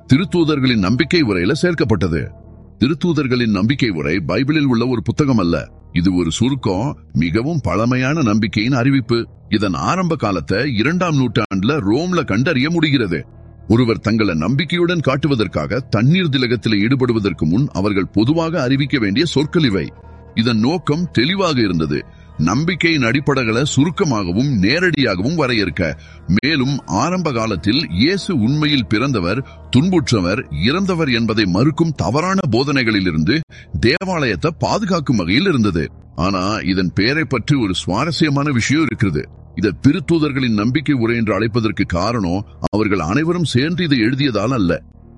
திருத்தூதர்களின் நம்பிக்கை உரையில சேர்க்கப்பட்டது திருத்தூதர்களின் நம்பிக்கை உரை பைபிளில் உள்ள ஒரு புத்தகம் அல்ல இது ஒரு சுருக்கம் மிகவும் பழமையான நம்பிக்கையின் அறிவிப்பு இதன் ஆரம்ப காலத்தை இரண்டாம் நூற்றாண்டுல ரோம்ல கண்டறிய முடிகிறது ஒருவர் தங்களை நம்பிக்கையுடன் காட்டுவதற்காக தண்ணீர் திலகத்தில் ஈடுபடுவதற்கு முன் அவர்கள் பொதுவாக அறிவிக்க வேண்டிய சொற்கள் இவை இதன் நோக்கம் தெளிவாக இருந்தது நம்பிக்கையின் அடிப்படைகளை சுருக்கமாகவும் நேரடியாகவும் வரையறுக்க மேலும் ஆரம்ப காலத்தில் இயேசு உண்மையில் பிறந்தவர் துன்புற்றவர் இறந்தவர் என்பதை மறுக்கும் தவறான போதனைகளிலிருந்து தேவாலயத்தை பாதுகாக்கும் வகையில் இருந்தது ஆனா இதன் பெயரை பற்றி ஒரு சுவாரஸ்யமான விஷயம் இருக்கிறது இதை திருத்தூதர்களின் நம்பிக்கை உரை என்று அழைப்பதற்கு காரணம் அவர்கள் அனைவரும் சேர்ந்து இதை எழுதியதால் அல்ல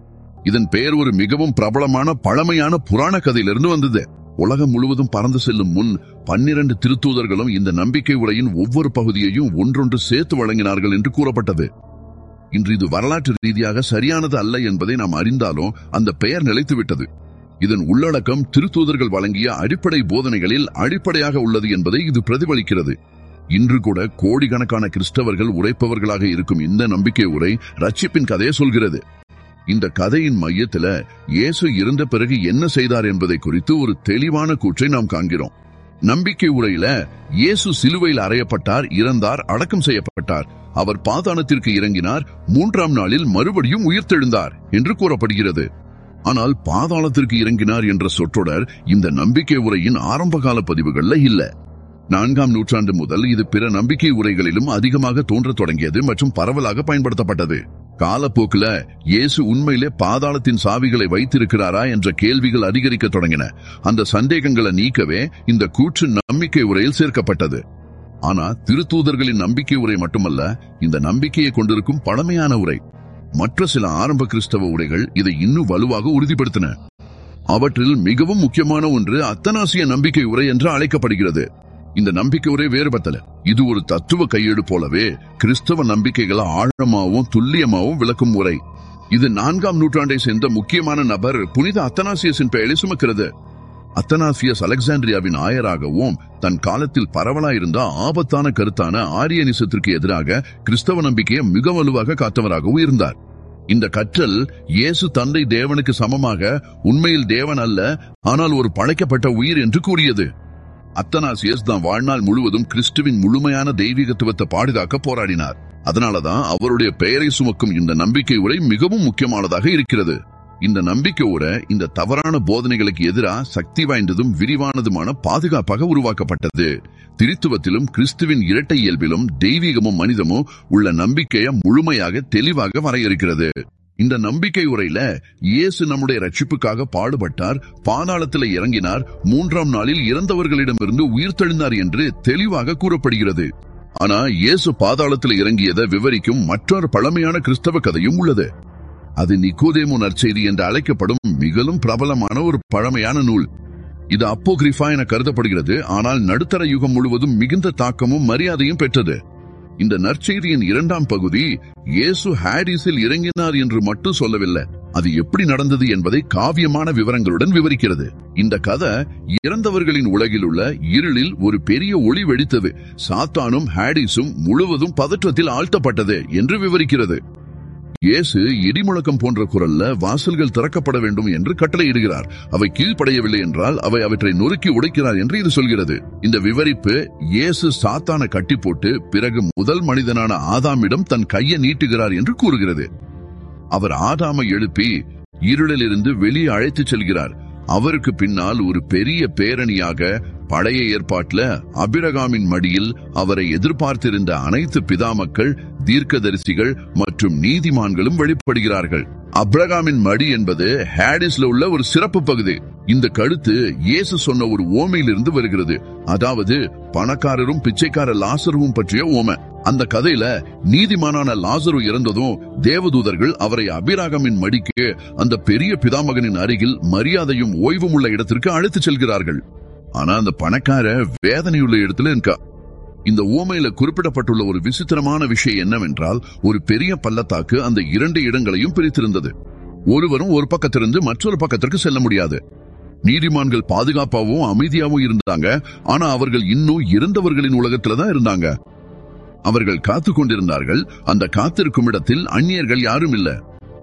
இதன் பெயர் ஒரு மிகவும் பிரபலமான பழமையான புராண கதையிலிருந்து வந்தது உலகம் முழுவதும் பறந்து செல்லும் முன் பன்னிரண்டு திருத்தூதர்களும் இந்த நம்பிக்கை உரையின் ஒவ்வொரு பகுதியையும் ஒன்றொன்று சேர்த்து வழங்கினார்கள் என்று கூறப்பட்டது இன்று இது வரலாற்று ரீதியாக சரியானது அல்ல என்பதை நாம் அறிந்தாலும் அந்த பெயர் நிலைத்துவிட்டது இதன் உள்ளடக்கம் திருத்தூதர்கள் வழங்கிய அடிப்படை போதனைகளில் அடிப்படையாக உள்ளது என்பதை இது பிரதிபலிக்கிறது இன்று கூட கோடிக்கணக்கான கிறிஸ்தவர்கள் உரைப்பவர்களாக இருக்கும் இந்த நம்பிக்கை உரை ரட்சிப்பின் கதையை சொல்கிறது இந்த கதையின் மையத்துல இயேசு இருந்த பிறகு என்ன செய்தார் என்பதை குறித்து ஒரு தெளிவான கூற்றை நாம் காண்கிறோம் நம்பிக்கை உரையில இயேசு சிலுவையில் அறையப்பட்டார் இறந்தார் அடக்கம் செய்யப்பட்டார் அவர் பாதாளத்திற்கு இறங்கினார் மூன்றாம் நாளில் மறுபடியும் உயிர்த்தெழுந்தார் என்று கூறப்படுகிறது ஆனால் பாதாளத்திற்கு இறங்கினார் என்ற சொற்றொடர் இந்த நம்பிக்கை உரையின் ஆரம்பகால பதிவுகள்ல இல்ல நான்காம் நூற்றாண்டு முதல் இது பிற நம்பிக்கை உரைகளிலும் அதிகமாக தோன்றத் தொடங்கியது மற்றும் பரவலாக பயன்படுத்தப்பட்டது காலப்போக்குல இயேசு உண்மையிலே பாதாளத்தின் சாவிகளை வைத்திருக்கிறாரா என்ற கேள்விகள் அதிகரிக்க தொடங்கின அந்த சந்தேகங்களை நீக்கவே இந்த கூற்று நம்பிக்கை உரையில் சேர்க்கப்பட்டது ஆனா திருத்தூதர்களின் நம்பிக்கை உரை மட்டுமல்ல இந்த நம்பிக்கையை கொண்டிருக்கும் பழமையான உரை மற்ற சில ஆரம்ப கிறிஸ்தவ உரைகள் இதை இன்னும் வலுவாக உறுதிப்படுத்தின அவற்றில் மிகவும் முக்கியமான ஒன்று அத்தனாசிய நம்பிக்கை உரை என்று அழைக்கப்படுகிறது இந்த நம்பிக்கை உரை வேறுபட்டல இது ஒரு தத்துவ கையேடு போலவே கிறிஸ்தவ நம்பிக்கைகளை ஆழமாவும் துல்லியமாவும் விளக்கும் உரை இது நான்காம் நூற்றாண்டை சேர்ந்த முக்கியமான நபர் புனித அத்தனாசியஸின் பெயரை சுமக்கிறது அத்தனாசியஸ் அலெக்சாண்ட்ரியாவின் ஆயராகவும் தன் காலத்தில் பரவலாயிருந்த ஆபத்தான கருத்தான ஆரியனிசத்திற்கு எதிராக கிறிஸ்தவ நம்பிக்கையை மிக வலுவாக காத்தவராகவும் இருந்தார் இந்த கற்றல் இயேசு தந்தை தேவனுக்கு சமமாக உண்மையில் தேவன் அல்ல ஆனால் ஒரு பழைக்கப்பட்ட உயிர் என்று கூறியது அத்தனாசியஸ் தான் வாழ்நாள் முழுவதும் கிறிஸ்துவின் முழுமையான தெய்வீகத்துவத்தை பாதுகாக்க போராடினார் அதனாலதான் அவருடைய பெயரை சுமக்கும் இந்த நம்பிக்கை உரை மிகவும் முக்கியமானதாக இருக்கிறது இந்த நம்பிக்கை உரை இந்த தவறான போதனைகளுக்கு எதிராக சக்தி வாய்ந்ததும் விரிவானதுமான பாதுகாப்பாக உருவாக்கப்பட்டது திருத்துவத்திலும் கிறிஸ்துவின் இரட்டை இயல்பிலும் தெய்வீகமும் மனிதமும் உள்ள நம்பிக்கையை முழுமையாக தெளிவாக வரையறுக்கிறது இந்த நம்பிக்கை உரையில இயேசு நம்முடைய ரட்சிப்புக்காக பாடுபட்டார் பாதாளத்தில் இறங்கினார் மூன்றாம் நாளில் இறந்தவர்களிடமிருந்து உயிர்த்தெழுந்தார் என்று தெளிவாக கூறப்படுகிறது ஆனா இயேசு பாதாளத்தில் இறங்கியதை விவரிக்கும் மற்றொரு பழமையான கிறிஸ்தவ கதையும் உள்ளது அது நிக்கோதேமு நற்செய்தி என்று அழைக்கப்படும் மிகவும் பிரபலமான ஒரு பழமையான நூல் இது அப்போகிரிஃபா என கருதப்படுகிறது ஆனால் நடுத்தர யுகம் முழுவதும் மிகுந்த தாக்கமும் மரியாதையும் பெற்றது இந்த நற்செய்தியின் இரண்டாம் பகுதி இயேசு ஹாரிஸில் இறங்கினார் என்று மட்டும் சொல்லவில்லை அது எப்படி நடந்தது என்பதை காவியமான விவரங்களுடன் விவரிக்கிறது இந்த கதை இறந்தவர்களின் உலகில் உள்ள இருளில் ஒரு பெரிய ஒளி வெடித்தது சாத்தானும் ஹாடிஸும் முழுவதும் பதற்றத்தில் ஆழ்த்தப்பட்டது என்று விவரிக்கிறது இயேசு இடிமுழக்கம் போன்ற குரல்ல வாசல்கள் திறக்கப்பட வேண்டும் என்று கட்டளையிடுகிறார் அவை கீழ்ப்படையவில்லை என்றால் அவை அவற்றை நொறுக்கி உடைக்கிறார் என்று இது சொல்கிறது இந்த விவரிப்பு இயேசு சாத்தான கட்டி போட்டு பிறகு முதல் மனிதனான ஆதாமிடம் தன் கையை நீட்டுகிறார் என்று கூறுகிறது அவர் ஆதாமை எழுப்பி இருளில் இருந்து வெளியே அழைத்துச் செல்கிறார் அவருக்கு பின்னால் ஒரு பெரிய பேரணியாக பழைய ஏற்பாட்டுல அபிரகாமின் மடியில் அவரை எதிர்பார்த்திருந்த அனைத்து பிதாமக்கள் தீர்க்கதரிசிகள் மற்றும் நீதிமான்களும் வெளிப்படுகிறார்கள் அப்ரகாமின் மடி என்பது ஹேடிஸ்ல உள்ள ஒரு சிறப்பு பகுதி இந்த கழுத்து இயேசு சொன்ன ஒரு ஓமையிலிருந்து வருகிறது அதாவது பணக்காரரும் பிச்சைக்கார லாசருவும் பற்றிய ஓமை அந்த கதையில நீதிமானான லாசரு இறந்ததும் தேவதூதர்கள் அவரை அபிராகமின் மடிக்கு அந்த பெரிய பிதாமகனின் அருகில் மரியாதையும் ஓய்வும் உள்ள இடத்திற்கு அழைத்துச் செல்கிறார்கள் ஆனா அந்த பணக்கார வேதனையுள்ள இடத்துல இருக்கா இந்த ஓமையில குறிப்பிடப்பட்டுள்ள ஒரு விசித்திரமான விஷயம் என்னவென்றால் ஒரு பெரிய பள்ளத்தாக்கு அந்த இரண்டு இடங்களையும் பிரித்திருந்தது ஒருவரும் ஒரு பக்கத்திலிருந்து மற்றொரு பக்கத்திற்கு செல்ல முடியாது நீதிமான்கள் பாதுகாப்பாகவும் அமைதியாகவும் இருந்தாங்க ஆனா அவர்கள் இன்னும் இறந்தவர்களின் உலகத்துல தான் இருந்தாங்க அவர்கள் காத்து கொண்டிருந்தார்கள் அந்த காத்திருக்கும் இடத்தில் அந்நியர்கள் யாரும் இல்ல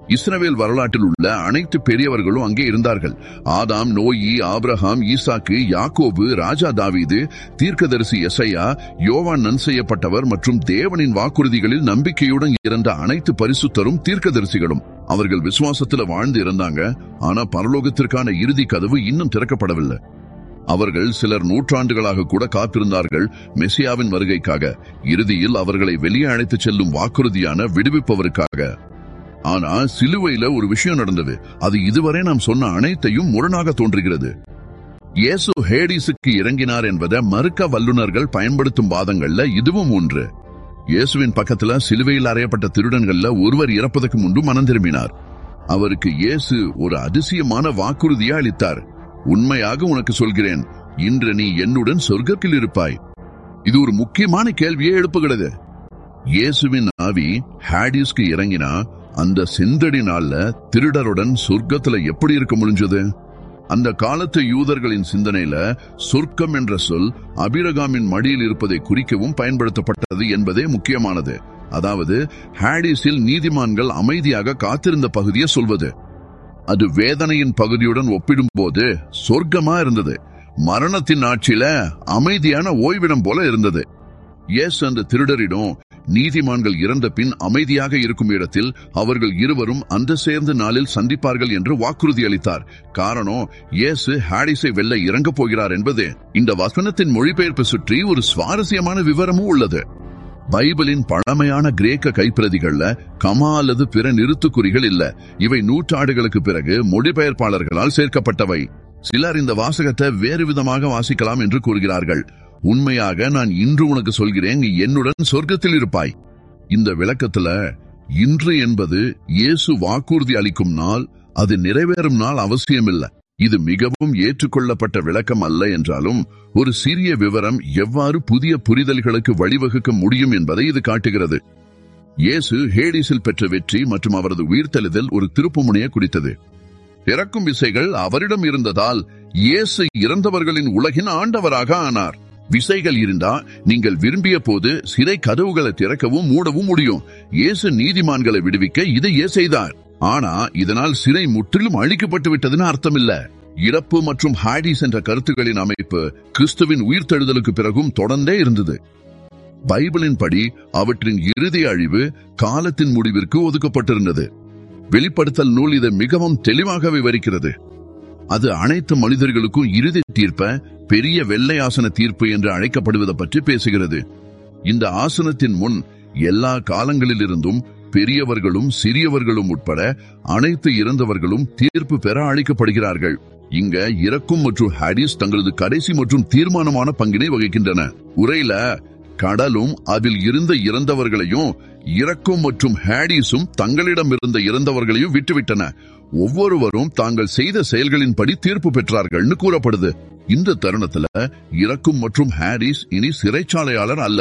இஸ்ரவேல் வரலாற்றில் உள்ள அனைத்து பெரியவர்களும் அங்கே இருந்தார்கள் ஆதாம் நோயி ஆபிரகாம் ஈசாக்கு யாக்கோபு ராஜா தாவீது தீர்க்கதரிசி எசையா யோவான் நன் செய்யப்பட்டவர் மற்றும் தேவனின் வாக்குறுதிகளில் நம்பிக்கையுடன் இருந்த அனைத்து பரிசுத்தரும் தீர்க்கதரிசிகளும் அவர்கள் விசுவாசத்துல வாழ்ந்து இருந்தாங்க ஆனா பரலோகத்திற்கான இறுதி கதவு இன்னும் திறக்கப்படவில்லை அவர்கள் சிலர் நூற்றாண்டுகளாக கூட காத்திருந்தார்கள் மெசியாவின் வருகைக்காக இறுதியில் அவர்களை வெளியே அழைத்துச் செல்லும் வாக்குறுதியான விடுவிப்பவருக்காக ஆனா சிலுவையில ஒரு விஷயம் நடந்தது அது இதுவரை நாம் சொன்ன அனைத்தையும் முரணாக தோன்றுகிறது இயேசு ஹேடிஸுக்கு இறங்கினார் என்பதை மறுக்க வல்லுநர்கள் பயன்படுத்தும் வாதங்கள்ல இதுவும் ஒன்று இயேசுவின் பக்கத்துல சிலுவையில் அறையப்பட்ட திருடன்கள்ல ஒருவர் இறப்பதற்கு முன்பு மனம் திரும்பினார் அவருக்கு இயேசு ஒரு அதிசயமான வாக்குறுதியை அளித்தார் உண்மையாக உனக்கு சொல்கிறேன் இன்று நீ என்னுடன் சொர்க்கத்தில் இருப்பாய் இது ஒரு முக்கியமான கேள்வியை எழுப்புகிறது இயேசுவின் ஆவி ஹாடிஸ்க்கு இறங்கினா அந்த செந்தடி நாள்ல திருடருடன் சொர்க்கத்துல எப்படி இருக்க முடிஞ்சது அந்த காலத்து யூதர்களின் சிந்தனையில சொர்க்கம் என்ற சொல் அபிரகாமின் மடியில் இருப்பதை குறிக்கவும் பயன்படுத்தப்பட்டது என்பதே முக்கியமானது அதாவது ஹாடிஸில் நீதிமான்கள் அமைதியாக காத்திருந்த பகுதியை சொல்வது அது வேதனையின் பகுதியுடன் ஒப்பிடும்போது சொர்க்கமா இருந்தது மரணத்தின் ஆட்சியில அமைதியான ஓய்விடம் போல இருந்தது எஸ் அந்த திருடரிடம் நீதிமான்கள் இறந்த பின் அமைதியாக இருக்கும் இடத்தில் அவர்கள் இருவரும் அந்த சேர்ந்த நாளில் சந்திப்பார்கள் என்று வாக்குறுதி அளித்தார் காரணம் இயேசு ஹாடிஸை வெல்ல இறங்கப் போகிறார் என்பது இந்த வசனத்தின் மொழிபெயர்ப்பு சுற்றி ஒரு சுவாரஸ்யமான விவரமும் உள்ளது பைபிளின் பழமையான கிரேக்க கைப்பிரதிகள்ல கமா அல்லது பிற நிறுத்துக்குறிகள் இல்ல இவை நூற்றாண்டுகளுக்கு பிறகு மொழிபெயர்ப்பாளர்களால் சேர்க்கப்பட்டவை சிலர் இந்த வாசகத்தை வேறு விதமாக வாசிக்கலாம் என்று கூறுகிறார்கள் உண்மையாக நான் இன்று உனக்கு சொல்கிறேன் நீ என்னுடன் சொர்க்கத்தில் இருப்பாய் இந்த விளக்கத்துல இன்று என்பது இயேசு வாக்குறுதி அளிக்கும் நாள் அது நிறைவேறும் நாள் அவசியமில்லை இது மிகவும் ஏற்றுக்கொள்ளப்பட்ட விளக்கம் அல்ல என்றாலும் ஒரு சிறிய விவரம் எவ்வாறு புதிய புரிதல்களுக்கு வழிவகுக்க முடியும் என்பதை இது காட்டுகிறது இயேசு ஹேடிஸில் பெற்ற வெற்றி மற்றும் அவரது உயிர்த்தெழுதல் ஒரு திருப்புமுனையை குறித்தது இறக்கும் விசைகள் அவரிடம் இருந்ததால் இயேசு இறந்தவர்களின் உலகின் ஆண்டவராக ஆனார் விசைகள் இருந்தா நீங்கள் விரும்பிய போது சிறை கதவுகளை திறக்கவும் மூடவும் முடியும் இயேசு நீதிமான்களை விடுவிக்க இதையே செய்தார் ஆனா இதனால் சிறை முற்றிலும் அழிக்கப்பட்டு விட்டதுன்னு அர்த்தம் இல்ல இறப்பு மற்றும் ஹாடிஸ் என்ற கருத்துக்களின் அமைப்பு கிறிஸ்துவின் உயிர்த்தெழுதலுக்கு பிறகும் தொடர்ந்தே இருந்தது பைபிளின் படி அவற்றின் இறுதி அழிவு காலத்தின் முடிவிற்கு ஒதுக்கப்பட்டிருந்தது வெளிப்படுத்தல் நூல் இதை மிகவும் தெளிவாக விவரிக்கிறது அது அனைத்து மனிதர்களுக்கும் இறுதி தீர்ப்ப பெரிய வெள்ளை ஆசன தீர்ப்பு என்று அழைக்கப்படுவதை பற்றி பேசுகிறது இந்த ஆசனத்தின் முன் எல்லா காலங்களிலிருந்தும் பெரியவர்களும் சிறியவர்களும் உட்பட அனைத்து இறந்தவர்களும் தீர்ப்பு பெற அழைக்கப்படுகிறார்கள் இங்க இறக்கும் மற்றும் ஹாரிஸ் தங்களது கடைசி மற்றும் தீர்மானமான பங்கினை வகிக்கின்றன உரையில கடலும் அதில் இருந்த இறந்தவர்களையும் இறக்கும் மற்றும் ஹாடிஸும் தங்களிடம் இருந்த இறந்தவர்களையும் விட்டுவிட்டன ஒவ்வொருவரும் தாங்கள் செய்த செயல்களின்படி தீர்ப்பு பெற்றார்கள்னு கூறப்படுது இந்த தருணத்துல இறக்கும் மற்றும் ஹாரிஸ் இனி சிறைச்சாலையாளர் அல்ல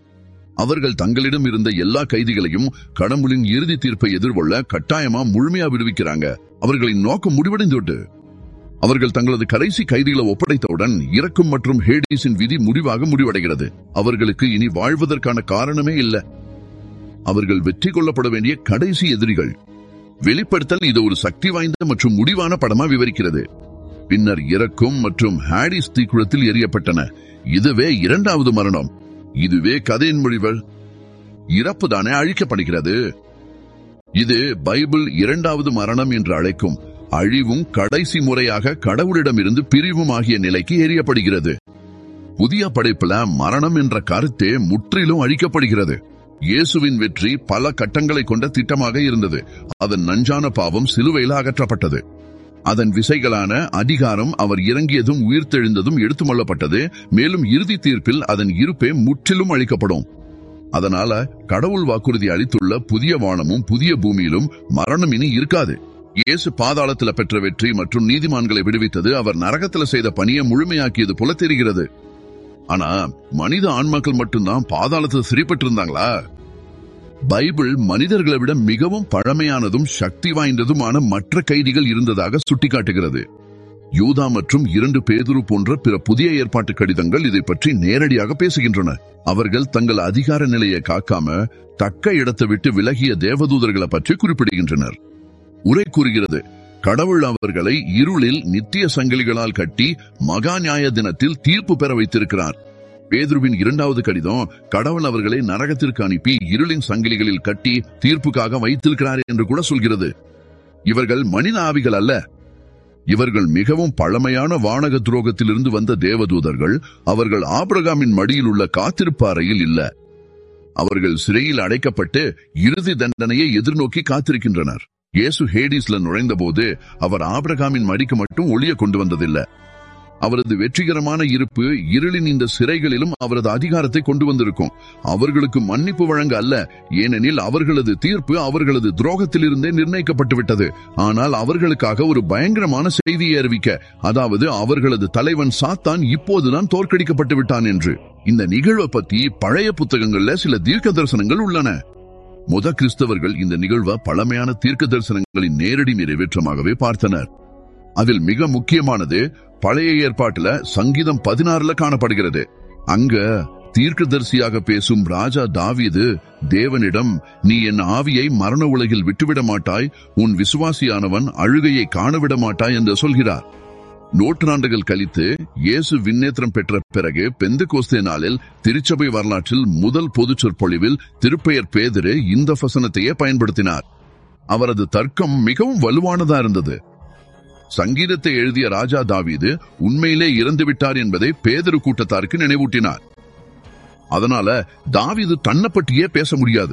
அவர்கள் தங்களிடம் இருந்த எல்லா கைதிகளையும் கடவுளின் இறுதி தீர்ப்பை எதிர்கொள்ள கட்டாயமா முழுமையா விடுவிக்கிறாங்க அவர்களின் நோக்கம் முடிவடைந்துவிட்டு அவர்கள் தங்களது கடைசி கைதிகளை ஒப்படைத்தவுடன் இறக்கும் மற்றும் ஹேடிஸின் விதி முடிவாக முடிவடைகிறது அவர்களுக்கு இனி வாழ்வதற்கான காரணமே இல்லை அவர்கள் வெற்றி கொள்ளப்பட வேண்டிய கடைசி எதிரிகள் வெளிப்படுத்தல் இது ஒரு சக்தி வாய்ந்த மற்றும் முடிவான படமா விவரிக்கிறது பின்னர் இறக்கும் மற்றும் ஹாடிஸ் தீக்குளத்தில் எரியப்பட்டன இதுவே இரண்டாவது மரணம் இதுவே கதையின் மொழிகள் இறப்பு தானே அழிக்கப்படுகிறது இது பைபிள் இரண்டாவது மரணம் என்று அழைக்கும் அழிவும் கடைசி முறையாக கடவுளிடமிருந்து பிரிவும் ஆகிய நிலைக்கு எரியப்படுகிறது புதிய படைப்புல மரணம் என்ற கருத்தே முற்றிலும் அழிக்கப்படுகிறது இயேசுவின் வெற்றி பல கட்டங்களை கொண்ட திட்டமாக இருந்தது அதன் நஞ்சான பாவம் சிலுவையில் அகற்றப்பட்டது அதன் விசைகளான அதிகாரம் அவர் இறங்கியதும் உயிர்த்தெழுந்ததும் எடுத்துமொள்ளப்பட்டது மேலும் இறுதி தீர்ப்பில் அதன் இருப்பே முற்றிலும் அழிக்கப்படும் அதனால கடவுள் வாக்குறுதி அளித்துள்ள புதிய வானமும் புதிய பூமியிலும் மரணம் இனி இருக்காது இயேசு பாதாளத்துல பெற்ற வெற்றி மற்றும் நீதிமான்களை விடுவித்தது அவர் நரகத்துல செய்த பணியை முழுமையாக்கியது போல தெரிகிறது ஆனா மனித ஆன்மாக்கள் மட்டும்தான் பாதாளத்தில் சிறைப்பட்டிருந்தாங்களா பைபிள் மனிதர்களை விட மிகவும் பழமையானதும் சக்தி வாய்ந்ததுமான மற்ற கைதிகள் இருந்ததாக சுட்டிக்காட்டுகிறது யூதா மற்றும் இரண்டு பேதுரு போன்ற பிற புதிய ஏற்பாட்டு கடிதங்கள் இதை பற்றி நேரடியாக பேசுகின்றன அவர்கள் தங்கள் அதிகார நிலையை காக்காம தக்க இடத்தை விட்டு விலகிய தேவதூதர்களை பற்றி குறிப்பிடுகின்றனர் உரை கூறுகிறது கடவுள் அவர்களை இருளில் நித்திய சங்கிலிகளால் கட்டி மகா நியாய தினத்தில் தீர்ப்பு பெற வைத்திருக்கிறார் பேதுருவின் இரண்டாவது கடிதம் கடவுள் அவர்களை நரகத்திற்கு அனுப்பி இருளின் சங்கிலிகளில் கட்டி தீர்ப்புக்காக வைத்திருக்கிறார் என்று கூட சொல்கிறது இவர்கள் மனித ஆவிகள் அல்ல இவர்கள் மிகவும் பழமையான வானக துரோகத்திலிருந்து வந்த தேவதூதர்கள் அவர்கள் ஆபிரகாமின் மடியில் உள்ள காத்திருப்பு அறையில் இல்ல அவர்கள் சிறையில் அடைக்கப்பட்டு இறுதி தண்டனையை எதிர்நோக்கி காத்திருக்கின்றனர் இயேசு ஹேடிஸ்ல நுழைந்தபோது அவர் ஆபிரகாமின் மடிக்கு மட்டும் ஒளிய கொண்டு வந்ததில்லை அவரது வெற்றிகரமான இருப்பு இருளின் இந்த சிறைகளிலும் அவரது அதிகாரத்தை கொண்டு வந்திருக்கும் அவர்களுக்கு மன்னிப்பு வழங்க அல்ல ஏனெனில் அவர்களது தீர்ப்பு அவர்களது துரோகத்திலிருந்தே நிர்ணயிக்கப்பட்டு விட்டது ஆனால் அவர்களுக்காக ஒரு பயங்கரமான செய்தியை அறிவிக்க அதாவது அவர்களது தலைவன் சாத்தான் இப்போதுதான் தோற்கடிக்கப்பட்டு விட்டான் என்று இந்த நிகழ்வை பத்தி பழைய புத்தகங்கள்ல சில தீர்க்க தரிசனங்கள் உள்ளன முத கிறிஸ்தவர்கள் இந்த நிகழ்வை பழமையான தீர்க்க தரிசனங்களின் நேரடி நிறைவேற்றமாகவே பார்த்தனர் அதில் மிக முக்கியமானது பழைய ஏற்பாட்டுல சங்கீதம் பதினாறுல காணப்படுகிறது அங்க தீர்க்கதரிசியாக பேசும் ராஜா தாவீது தேவனிடம் நீ என் ஆவியை மரண உலகில் விட்டுவிட மாட்டாய் உன் விசுவாசியானவன் அழுகையை காணவிட மாட்டாய் என்று சொல்கிறார் நூற்றாண்டுகள் கழித்து இயேசு விண்ணேற்றம் பெற்ற பிறகு பெந்து கோஸ்தே நாளில் திருச்சபை வரலாற்றில் முதல் பொது சொற்பொழிவில் திருப்பெயர் பேதிரு இந்த வசனத்தையே பயன்படுத்தினார் அவரது தர்க்கம் மிகவும் வலுவானதா இருந்தது சங்கீதத்தை எழுதிய ராஜா தாவீது உண்மையிலே இறந்து விட்டார் என்பதை பேதரு கூட்டத்தாருக்கு நினைவூட்டினார் அதனால தாவீது தன்னை பற்றியே பேச முடியாது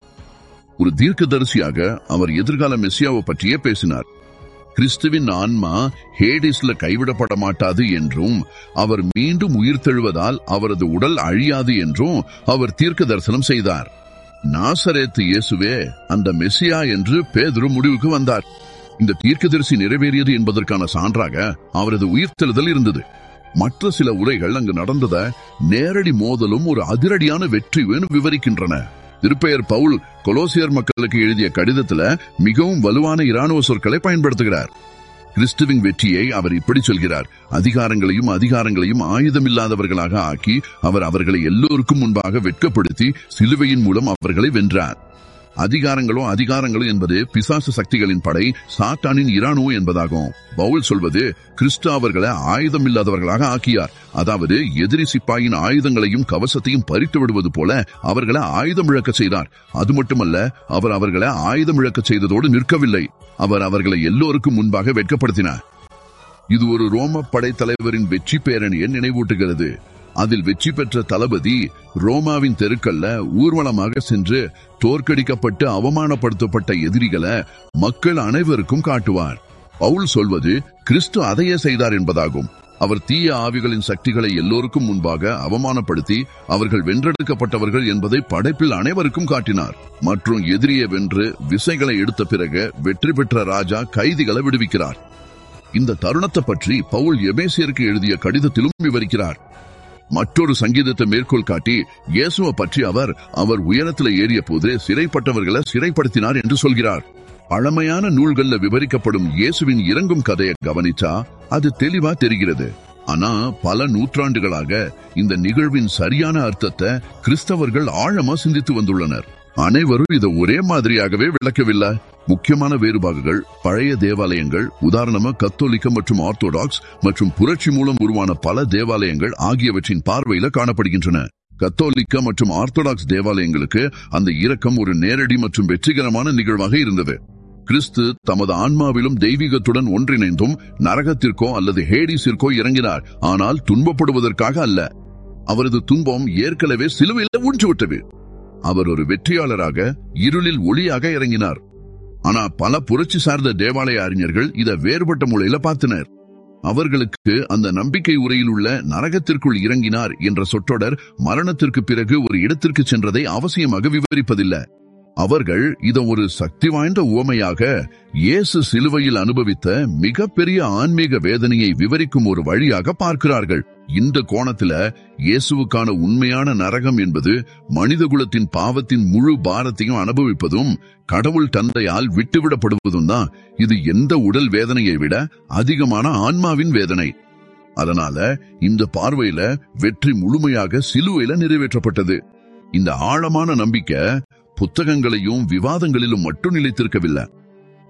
ஒரு தீர்க்கதரிசியாக அவர் எதிர்கால மெஸ்ஸியாவை பற்றியே பேசினார் கிறிஸ்துவின் ஆன்மா ஹேடிஸ்ல கைவிடப்பட மாட்டாது என்றும் அவர் மீண்டும் உயிர் தெழுவதால் அவரது உடல் அழியாது என்றும் அவர் தீர்க்க தரிசனம் செய்தார் நாசரேத்து இயேசுவே அந்த மெஸ்ஸியா என்று பேதுரு முடிவுக்கு வந்தார் இந்த தீர்க்கதரிசி நிறைவேறியது என்பதற்கான சான்றாக அவரது உயிர்த்தெழுதல் இருந்தது மற்ற சில உரைகள் அங்கு நடந்தத நேரடி மோதலும் ஒரு அதிரடியான வெற்றியும் விவரிக்கின்றன திருப்பெயர் பவுல் கொலோசியர் மக்களுக்கு எழுதிய கடிதத்துல மிகவும் வலுவான இராணுவ சொற்களை பயன்படுத்துகிறார் கிறிஸ்துவின் வெற்றியை அவர் இப்படி சொல்கிறார் அதிகாரங்களையும் அதிகாரங்களையும் ஆயுதமில்லாதவர்களாக ஆக்கி அவர் அவர்களை எல்லோருக்கும் முன்பாக வெட்கப்படுத்தி சிலுவையின் மூலம் அவர்களை வென்றார் அதிகாரங்களோ அதிகாரங்களோ என்பது பிசாசு சக்திகளின் படை சாத்தானின் இராணுவம் என்பதாகும் பவுல் சொல்வது கிறிஸ்து அவர்களை ஆயுதம் இல்லாதவர்களாக ஆக்கியார் அதாவது எதிரி சிப்பாயின் ஆயுதங்களையும் கவசத்தையும் பறித்து விடுவது போல அவர்களை ஆயுதம் இழக்க செய்தார் அது மட்டுமல்ல அவர் அவர்களை ஆயுதம் இழக்க செய்ததோடு நிற்கவில்லை அவர் அவர்களை எல்லோருக்கும் முன்பாக வெட்கப்படுத்தினார் இது ஒரு ரோம படைத்தலைவரின் வெற்றி பேரணியை நினைவூட்டுகிறது அதில் வெற்றி பெற்ற தளபதி ரோமாவின் தெருக்கல்ல ஊர்வலமாக சென்று தோற்கடிக்கப்பட்டு அவமானப்படுத்தப்பட்ட எதிரிகளை மக்கள் அனைவருக்கும் காட்டுவார் பவுல் சொல்வது கிறிஸ்து அதையே செய்தார் என்பதாகும் அவர் தீய ஆவிகளின் சக்திகளை எல்லோருக்கும் முன்பாக அவமானப்படுத்தி அவர்கள் வென்றெடுக்கப்பட்டவர்கள் என்பதை படைப்பில் அனைவருக்கும் காட்டினார் மற்றும் எதிரியை வென்று விசைகளை எடுத்த பிறகு வெற்றி பெற்ற ராஜா கைதிகளை விடுவிக்கிறார் இந்த தருணத்தை பற்றி பவுல் எபேசியருக்கு எழுதிய கடிதத்திலும் விவரிக்கிறார் மற்றொரு சங்கீதத்தை மேற்கோள் காட்டி இயேசுவை பற்றி அவர் அவர் உயரத்தில் ஏறிய போது சிறைப்பட்டவர்களை சிறைப்படுத்தினார் என்று சொல்கிறார் பழமையான நூல்கள்ல விவரிக்கப்படும் இயேசுவின் இறங்கும் கதையை கவனிச்சா அது தெளிவா தெரிகிறது ஆனா பல நூற்றாண்டுகளாக இந்த நிகழ்வின் சரியான அர்த்தத்தை கிறிஸ்தவர்கள் ஆழமா சிந்தித்து வந்துள்ளனர் அனைவரும் இதை ஒரே மாதிரியாகவே விளக்கவில்லை முக்கியமான வேறுபாடுகள் பழைய தேவாலயங்கள் உதாரணமா கத்தோலிக்க மற்றும் ஆர்த்தோடாக்ஸ் மற்றும் புரட்சி மூலம் உருவான பல தேவாலயங்கள் ஆகியவற்றின் பார்வையில காணப்படுகின்றன கத்தோலிக்க மற்றும் ஆர்த்தோடாக்ஸ் தேவாலயங்களுக்கு அந்த இரக்கம் ஒரு நேரடி மற்றும் வெற்றிகரமான நிகழ்வாக இருந்தது கிறிஸ்து தமது ஆன்மாவிலும் தெய்வீகத்துடன் ஒன்றிணைந்தும் நரகத்திற்கோ அல்லது ஹேடிஸிற்கோ இறங்கினார் ஆனால் துன்பப்படுவதற்காக அல்ல அவரது துன்பம் ஏற்கனவே சிலுவையில் ஊன்றுவிட்டது அவர் ஒரு வெற்றியாளராக இருளில் ஒளியாக இறங்கினார் ஆனா பல புரட்சி சார்ந்த தேவாலய அறிஞர்கள் இதை வேறுபட்ட முறையில பார்த்தனர் அவர்களுக்கு அந்த நம்பிக்கை உரையில் உள்ள நரகத்திற்குள் இறங்கினார் என்ற சொற்றொடர் மரணத்திற்கு பிறகு ஒரு இடத்திற்கு சென்றதை அவசியமாக விவரிப்பதில்லை அவர்கள் இதை ஒரு சக்தி வாய்ந்த உவமையாக இயேசு சிலுவையில் அனுபவித்த மிகப்பெரிய ஆன்மீக வேதனையை விவரிக்கும் ஒரு வழியாக பார்க்கிறார்கள் இந்த கோணத்துல இயேசுவுக்கான உண்மையான நரகம் என்பது மனிதகுலத்தின் பாவத்தின் முழு பாரத்தையும் அனுபவிப்பதும் கடவுள் தந்தையால் விட்டுவிடப்படுவதும் தான் இது எந்த உடல் வேதனையை விட அதிகமான ஆன்மாவின் வேதனை அதனால இந்த பார்வையில வெற்றி முழுமையாக சிலுவையில நிறைவேற்றப்பட்டது இந்த ஆழமான நம்பிக்கை புத்தகங்களையும் விவாதங்களிலும் மட்டும் நிலைத்திருக்கவில்லை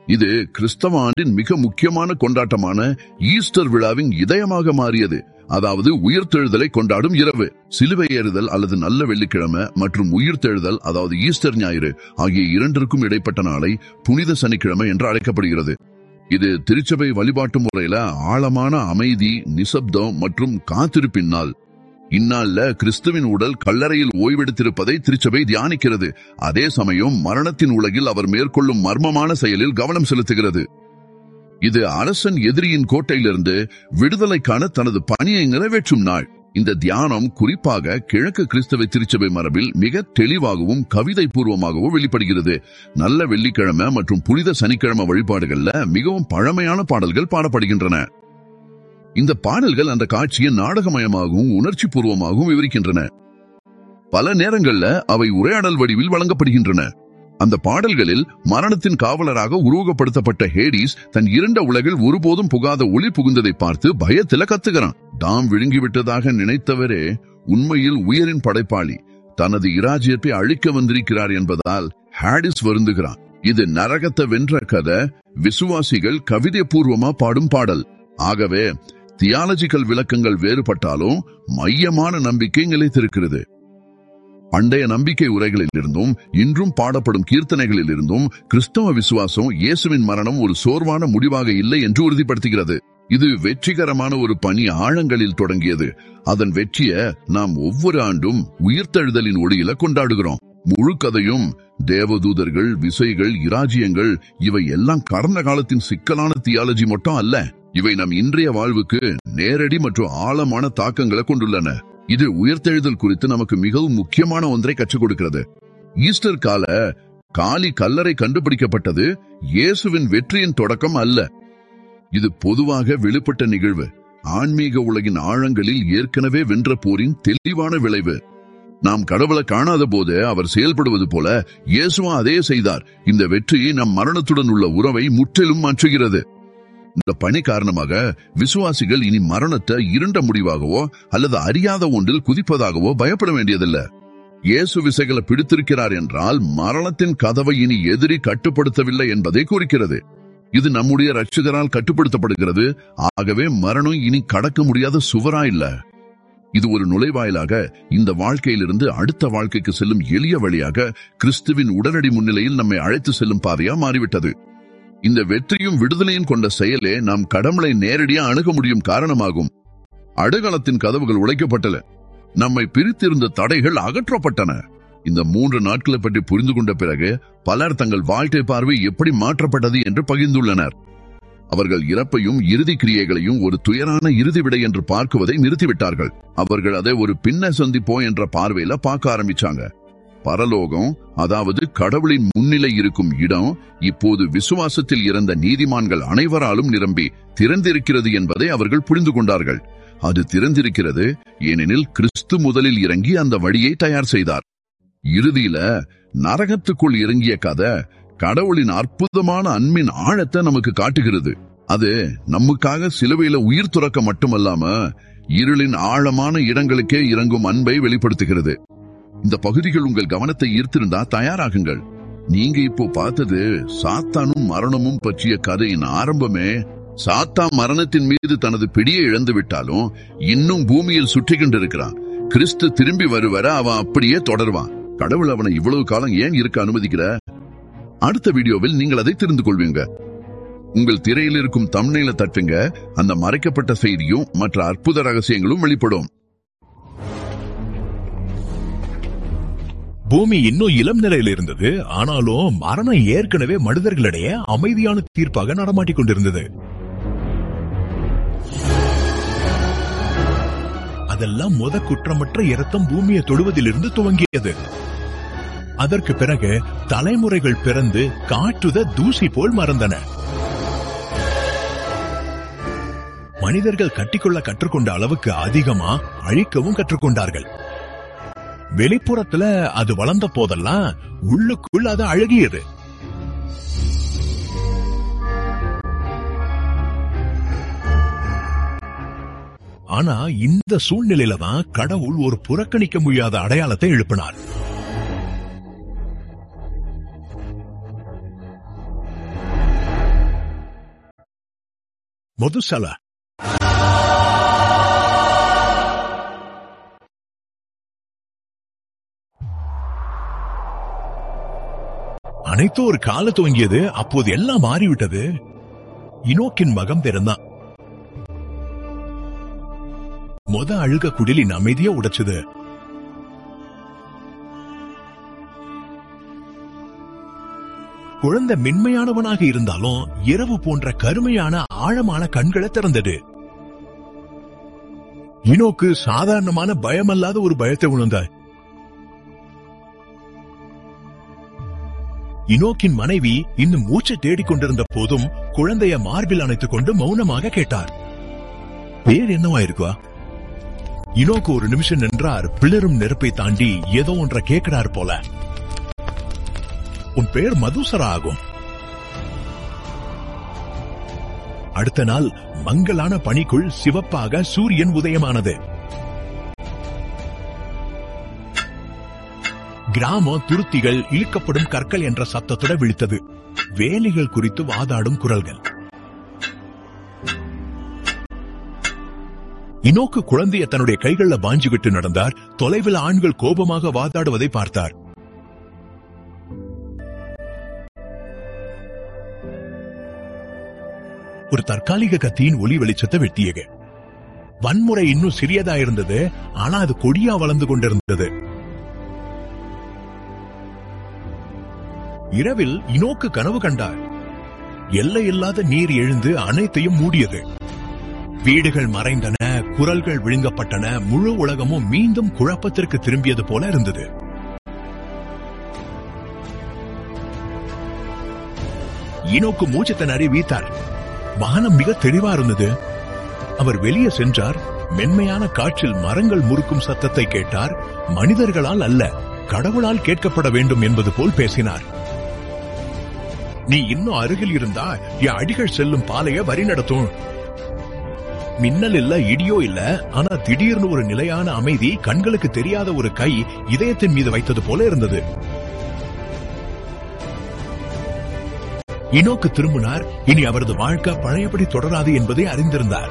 இது கிறிஸ்தவ ஆண்டின் மிக முக்கியமான கொண்டாட்டமான ஈஸ்டர் விழாவின் இதயமாக மாறியது அதாவது உயிர்த்தெழுதலை கொண்டாடும் இரவு சிலுவை ஏறுதல் அல்லது நல்ல வெள்ளிக்கிழமை மற்றும் உயிர்த்தெழுதல் அதாவது ஈஸ்டர் ஞாயிறு ஆகிய இரண்டிற்கும் இடைப்பட்ட நாளை புனித சனிக்கிழமை என்று அழைக்கப்படுகிறது இது திருச்சபை வழிபாட்டு முறையில ஆழமான அமைதி நிசப்தம் மற்றும் காத்திருப்பின் நாள் இந்நாள்ல கிறிஸ்துவின் உடல் கல்லறையில் ஓய்வெடுத்திருப்பதை திருச்சபை தியானிக்கிறது அதே சமயம் மரணத்தின் உலகில் அவர் மேற்கொள்ளும் மர்மமான செயலில் கவனம் செலுத்துகிறது இது அரசன் எதிரியின் கோட்டையிலிருந்து விடுதலைக்கான தனது பணியை நிறைவேற்றும் நாள் இந்த தியானம் குறிப்பாக கிழக்கு கிறிஸ்தவ திருச்சபை மரபில் மிக தெளிவாகவும் கவிதை பூர்வமாகவும் வெளிப்படுகிறது நல்ல வெள்ளிக்கிழமை மற்றும் புனித சனிக்கிழமை வழிபாடுகள்ல மிகவும் பழமையான பாடல்கள் பாடப்படுகின்றன இந்த பாடல்கள் அந்த காட்சியை நாடகமயமாகவும் உணர்ச்சி பூர்வமாகவும் விவரிக்கின்றன பல நேரங்கள்ல அவை உரையாடல் வடிவில் வழங்கப்படுகின்றன அந்த பாடல்களில் மரணத்தின் காவலராக உருவகப்படுத்தப்பட்ட ஹேடிஸ் தன் இருண்ட உலகில் ஒருபோதும் புகாத ஒளி புகுந்ததை பார்த்து பயத்தில கத்துகிறான் தாம் விழுங்கிவிட்டதாக நினைத்தவரே உண்மையில் உயரின் படைப்பாளி தனது இராஜ்யத்தை அழிக்க வந்திருக்கிறார் என்பதால் ஹாடிஸ் வருந்துகிறான் இது நரகத்தை வென்ற கதை விசுவாசிகள் கவிதை பூர்வமா பாடும் பாடல் ஆகவே தியாலஜிக்கல் விளக்கங்கள் வேறுபட்டாலும் மையமான நம்பிக்கை நிலைத்திருக்கிறது பண்டைய நம்பிக்கை உரைகளில் இருந்தும் இன்றும் பாடப்படும் கீர்த்தனைகளில் இருந்தும் கிறிஸ்தவ விசுவாசம் இயேசுவின் மரணம் ஒரு சோர்வான முடிவாக இல்லை என்று உறுதிப்படுத்துகிறது இது வெற்றிகரமான ஒரு பணி ஆழங்களில் தொடங்கியது அதன் வெற்றிய நாம் ஒவ்வொரு ஆண்டும் உயிர்த்தெழுதலின் ஒளியில கொண்டாடுகிறோம் முழு கதையும் தேவதூதர்கள் விசைகள் இராஜ்யங்கள் இவை எல்லாம் கடந்த காலத்தின் சிக்கலான தியாலஜி மட்டும் அல்ல இவை நம் இன்றைய வாழ்வுக்கு நேரடி மற்றும் ஆழமான தாக்கங்களை கொண்டுள்ளன இது உயிர்த்தெழுதல் குறித்து நமக்கு மிகவும் முக்கியமான ஒன்றை கற்றுக் கொடுக்கிறது ஈஸ்டர் கால காலி கல்லறை கண்டுபிடிக்கப்பட்டது இயேசுவின் வெற்றியின் தொடக்கம் அல்ல இது பொதுவாக வெளிப்பட்ட நிகழ்வு ஆன்மீக உலகின் ஆழங்களில் ஏற்கனவே வென்ற போரின் தெளிவான விளைவு நாம் கடவுளை காணாத போது அவர் செயல்படுவது போல இயேசுவா அதே செய்தார் இந்த வெற்றி நம் மரணத்துடன் உள்ள உறவை முற்றிலும் மாற்றுகிறது இந்த பணி காரணமாக விசுவாசிகள் இனி மரணத்தை இருண்ட முடிவாகவோ அல்லது அறியாத ஒன்றில் குதிப்பதாகவோ பயப்பட வேண்டியதில்லை இயேசு விசைகளை பிடித்திருக்கிறார் என்றால் மரணத்தின் கதவை இனி எதிரி கட்டுப்படுத்தவில்லை என்பதை குறிக்கிறது இது நம்முடைய ரட்சகரால் கட்டுப்படுத்தப்படுகிறது ஆகவே மரணம் இனி கடக்க முடியாத சுவரா இல்ல இது ஒரு நுழைவாயிலாக இந்த வாழ்க்கையிலிருந்து அடுத்த வாழ்க்கைக்கு செல்லும் எளிய வழியாக கிறிஸ்துவின் உடனடி முன்னிலையில் நம்மை அழைத்து செல்லும் பாதையா மாறிவிட்டது இந்த வெற்றியும் விடுதலையும் கொண்ட செயலே நாம் கடவுளை நேரடியா அணுக முடியும் காரணமாகும் அடுகளத்தின் கதவுகள் உடைக்கப்பட்டன நம்மை பிரித்திருந்த தடைகள் அகற்றப்பட்டன இந்த மூன்று நாட்களை பற்றி புரிந்து கொண்ட பிறகு பலர் தங்கள் வாழ்க்கை பார்வை எப்படி மாற்றப்பட்டது என்று பகிர்ந்துள்ளனர் அவர்கள் இறப்பையும் இறுதி கிரியைகளையும் ஒரு துயரான இறுதி விடை என்று பார்க்குவதை நிறுத்திவிட்டார்கள் அவர்கள் அதை ஒரு பின்ன சந்திப்போம் என்ற பார்வையில பார்க்க ஆரம்பிச்சாங்க பரலோகம் அதாவது கடவுளின் முன்னிலை இருக்கும் இடம் இப்போது விசுவாசத்தில் இறந்த நீதிமான்கள் அனைவராலும் நிரம்பி திறந்திருக்கிறது என்பதை அவர்கள் புரிந்து கொண்டார்கள் அது திறந்திருக்கிறது ஏனெனில் கிறிஸ்து முதலில் இறங்கி அந்த வழியை தயார் செய்தார் இறுதியில நரகத்துக்குள் இறங்கிய கதை கடவுளின் அற்புதமான அன்பின் ஆழத்தை நமக்கு காட்டுகிறது அது நமக்காக சிலுவையில உயிர் துறக்க மட்டுமல்லாம இருளின் ஆழமான இடங்களுக்கே இறங்கும் அன்பை வெளிப்படுத்துகிறது இந்த பகுதிகள் உங்கள் கவனத்தை ஈர்த்திருந்தா தயாராகுங்கள் நீங்க இப்போ பார்த்தது சாத்தானும் மரணமும் பற்றிய கதையின் ஆரம்பமே சாத்தா மரணத்தின் மீது தனது பிடியை இழந்து விட்டாலும் இன்னும் பூமியில் சுற்றி கொண்டிருக்கிறான் கிறிஸ்து திரும்பி வருவர அவன் அப்படியே தொடர்வான் கடவுள் அவனை இவ்வளவு காலம் ஏன் இருக்க அனுமதிக்கிற அடுத்த வீடியோவில் நீங்கள் அதை தெரிந்து கொள்வீங்க உங்கள் திரையில் இருக்கும் தம்னையில தட்டுங்க அந்த மறைக்கப்பட்ட செய்தியும் மற்ற அற்புத ரகசியங்களும் வெளிப்படும் பூமி இன்னும் இளம் நிலையில் இருந்தது ஆனாலும் மரணம் ஏற்கனவே மனிதர்களிடையே அமைதியான தீர்ப்பாக நடமாட்டிக் கொண்டிருந்தது அதெல்லாம் முத குற்றமற்ற இரத்தம் பூமியை தொடுவதிலிருந்து துவங்கியது அதற்கு பிறகு தலைமுறைகள் பிறந்து காற்றுத தூசி போல் மறந்தன மனிதர்கள் கட்டிக்கொள்ள கற்றுக்கொண்ட அளவுக்கு அதிகமா அழிக்கவும் கற்றுக்கொண்டார்கள் வெளிப்புறத்துல அது வளர்ந்த போதெல்லாம் உள்ளுக்குள் அது அழகியது ஆனா இந்த சூழ்நிலையில தான் கடவுள் ஒரு புறக்கணிக்க முடியாத அடையாளத்தை எழுப்பினார் மதுசலா அனைத்தும் ஒரு கால துவங்கியது அப்போது எல்லாம் மாறிவிட்டது இனோக்கின் மகம் பிறந்தான் மொத அழுக குடிலின் அமைதியா உடைச்சது குழந்தை மென்மையானவனாக இருந்தாலும் இரவு போன்ற கருமையான ஆழமான கண்களை திறந்தது இனோக்கு சாதாரணமான பயமல்லாத ஒரு பயத்தை உணர்ந்தார் இனோக்கின் மனைவி இன்னும் மூச்சை தேடிக் கொண்டிருந்த போதும் குழந்தைய மார்பில் அணைத்துக் கொண்டு மௌனமாக கேட்டார் பேர் என்னவா இருக்குவா இனோக்கு ஒரு நிமிஷம் நின்றார் பிளரும் நெருப்பை தாண்டி ஏதோ ஒன்றை கேட்கிறார் போல உன் பேர் மதுசரா ஆகும் அடுத்த நாள் மங்கலான பனிக்குள் சிவப்பாக சூரியன் உதயமானது கிராமம் துருத்திகள் இழுக்கப்படும் கற்கள் என்ற சத்தத்துட விழித்தது வேலிகள் குறித்து வாதாடும் குரல்கள் இனோக்கு குழந்தைய தன்னுடைய கைகள்ல பாஞ்சு விட்டு நடந்தார் தொலைவில் ஆண்கள் கோபமாக வாதாடுவதை பார்த்தார் ஒரு தற்காலிக கத்தியின் ஒளி வெளிச்சத்தை வெட்டியக வன்முறை இன்னும் சிறியதா இருந்தது ஆனா அது கொடியா வளர்ந்து கொண்டிருந்தது இரவில் இனோக்கு கனவு கண்டார் எல்லையில்லாத நீர் எழுந்து அனைத்தையும் மூடியது வீடுகள் மறைந்தன குரல்கள் விழுங்கப்பட்டன முழு உலகமும் மீண்டும் குழப்பத்திற்கு திரும்பியது போல இருந்தது இனோக்கு மூச்சு திணறி வீத்தார் வானம் மிக தெளிவா இருந்தது அவர் வெளியே சென்றார் மென்மையான காற்றில் மரங்கள் முறுக்கும் சத்தத்தை கேட்டார் மனிதர்களால் அல்ல கடவுளால் கேட்கப்பட வேண்டும் என்பது போல் பேசினார் நீ இன்னும் அருகில் இருந்தா என் அடிகள் செல்லும் பாலைய வரி நடத்தும் மின்னல் இல்ல இடியோ இல்ல ஆனா திடீர்னு ஒரு நிலையான அமைதி கண்களுக்கு தெரியாத ஒரு கை இதயத்தின் மீது வைத்தது போல இருந்தது இனோக்கு திரும்பினார் இனி அவரது வாழ்க்கை பழையபடி தொடராது என்பதை அறிந்திருந்தார்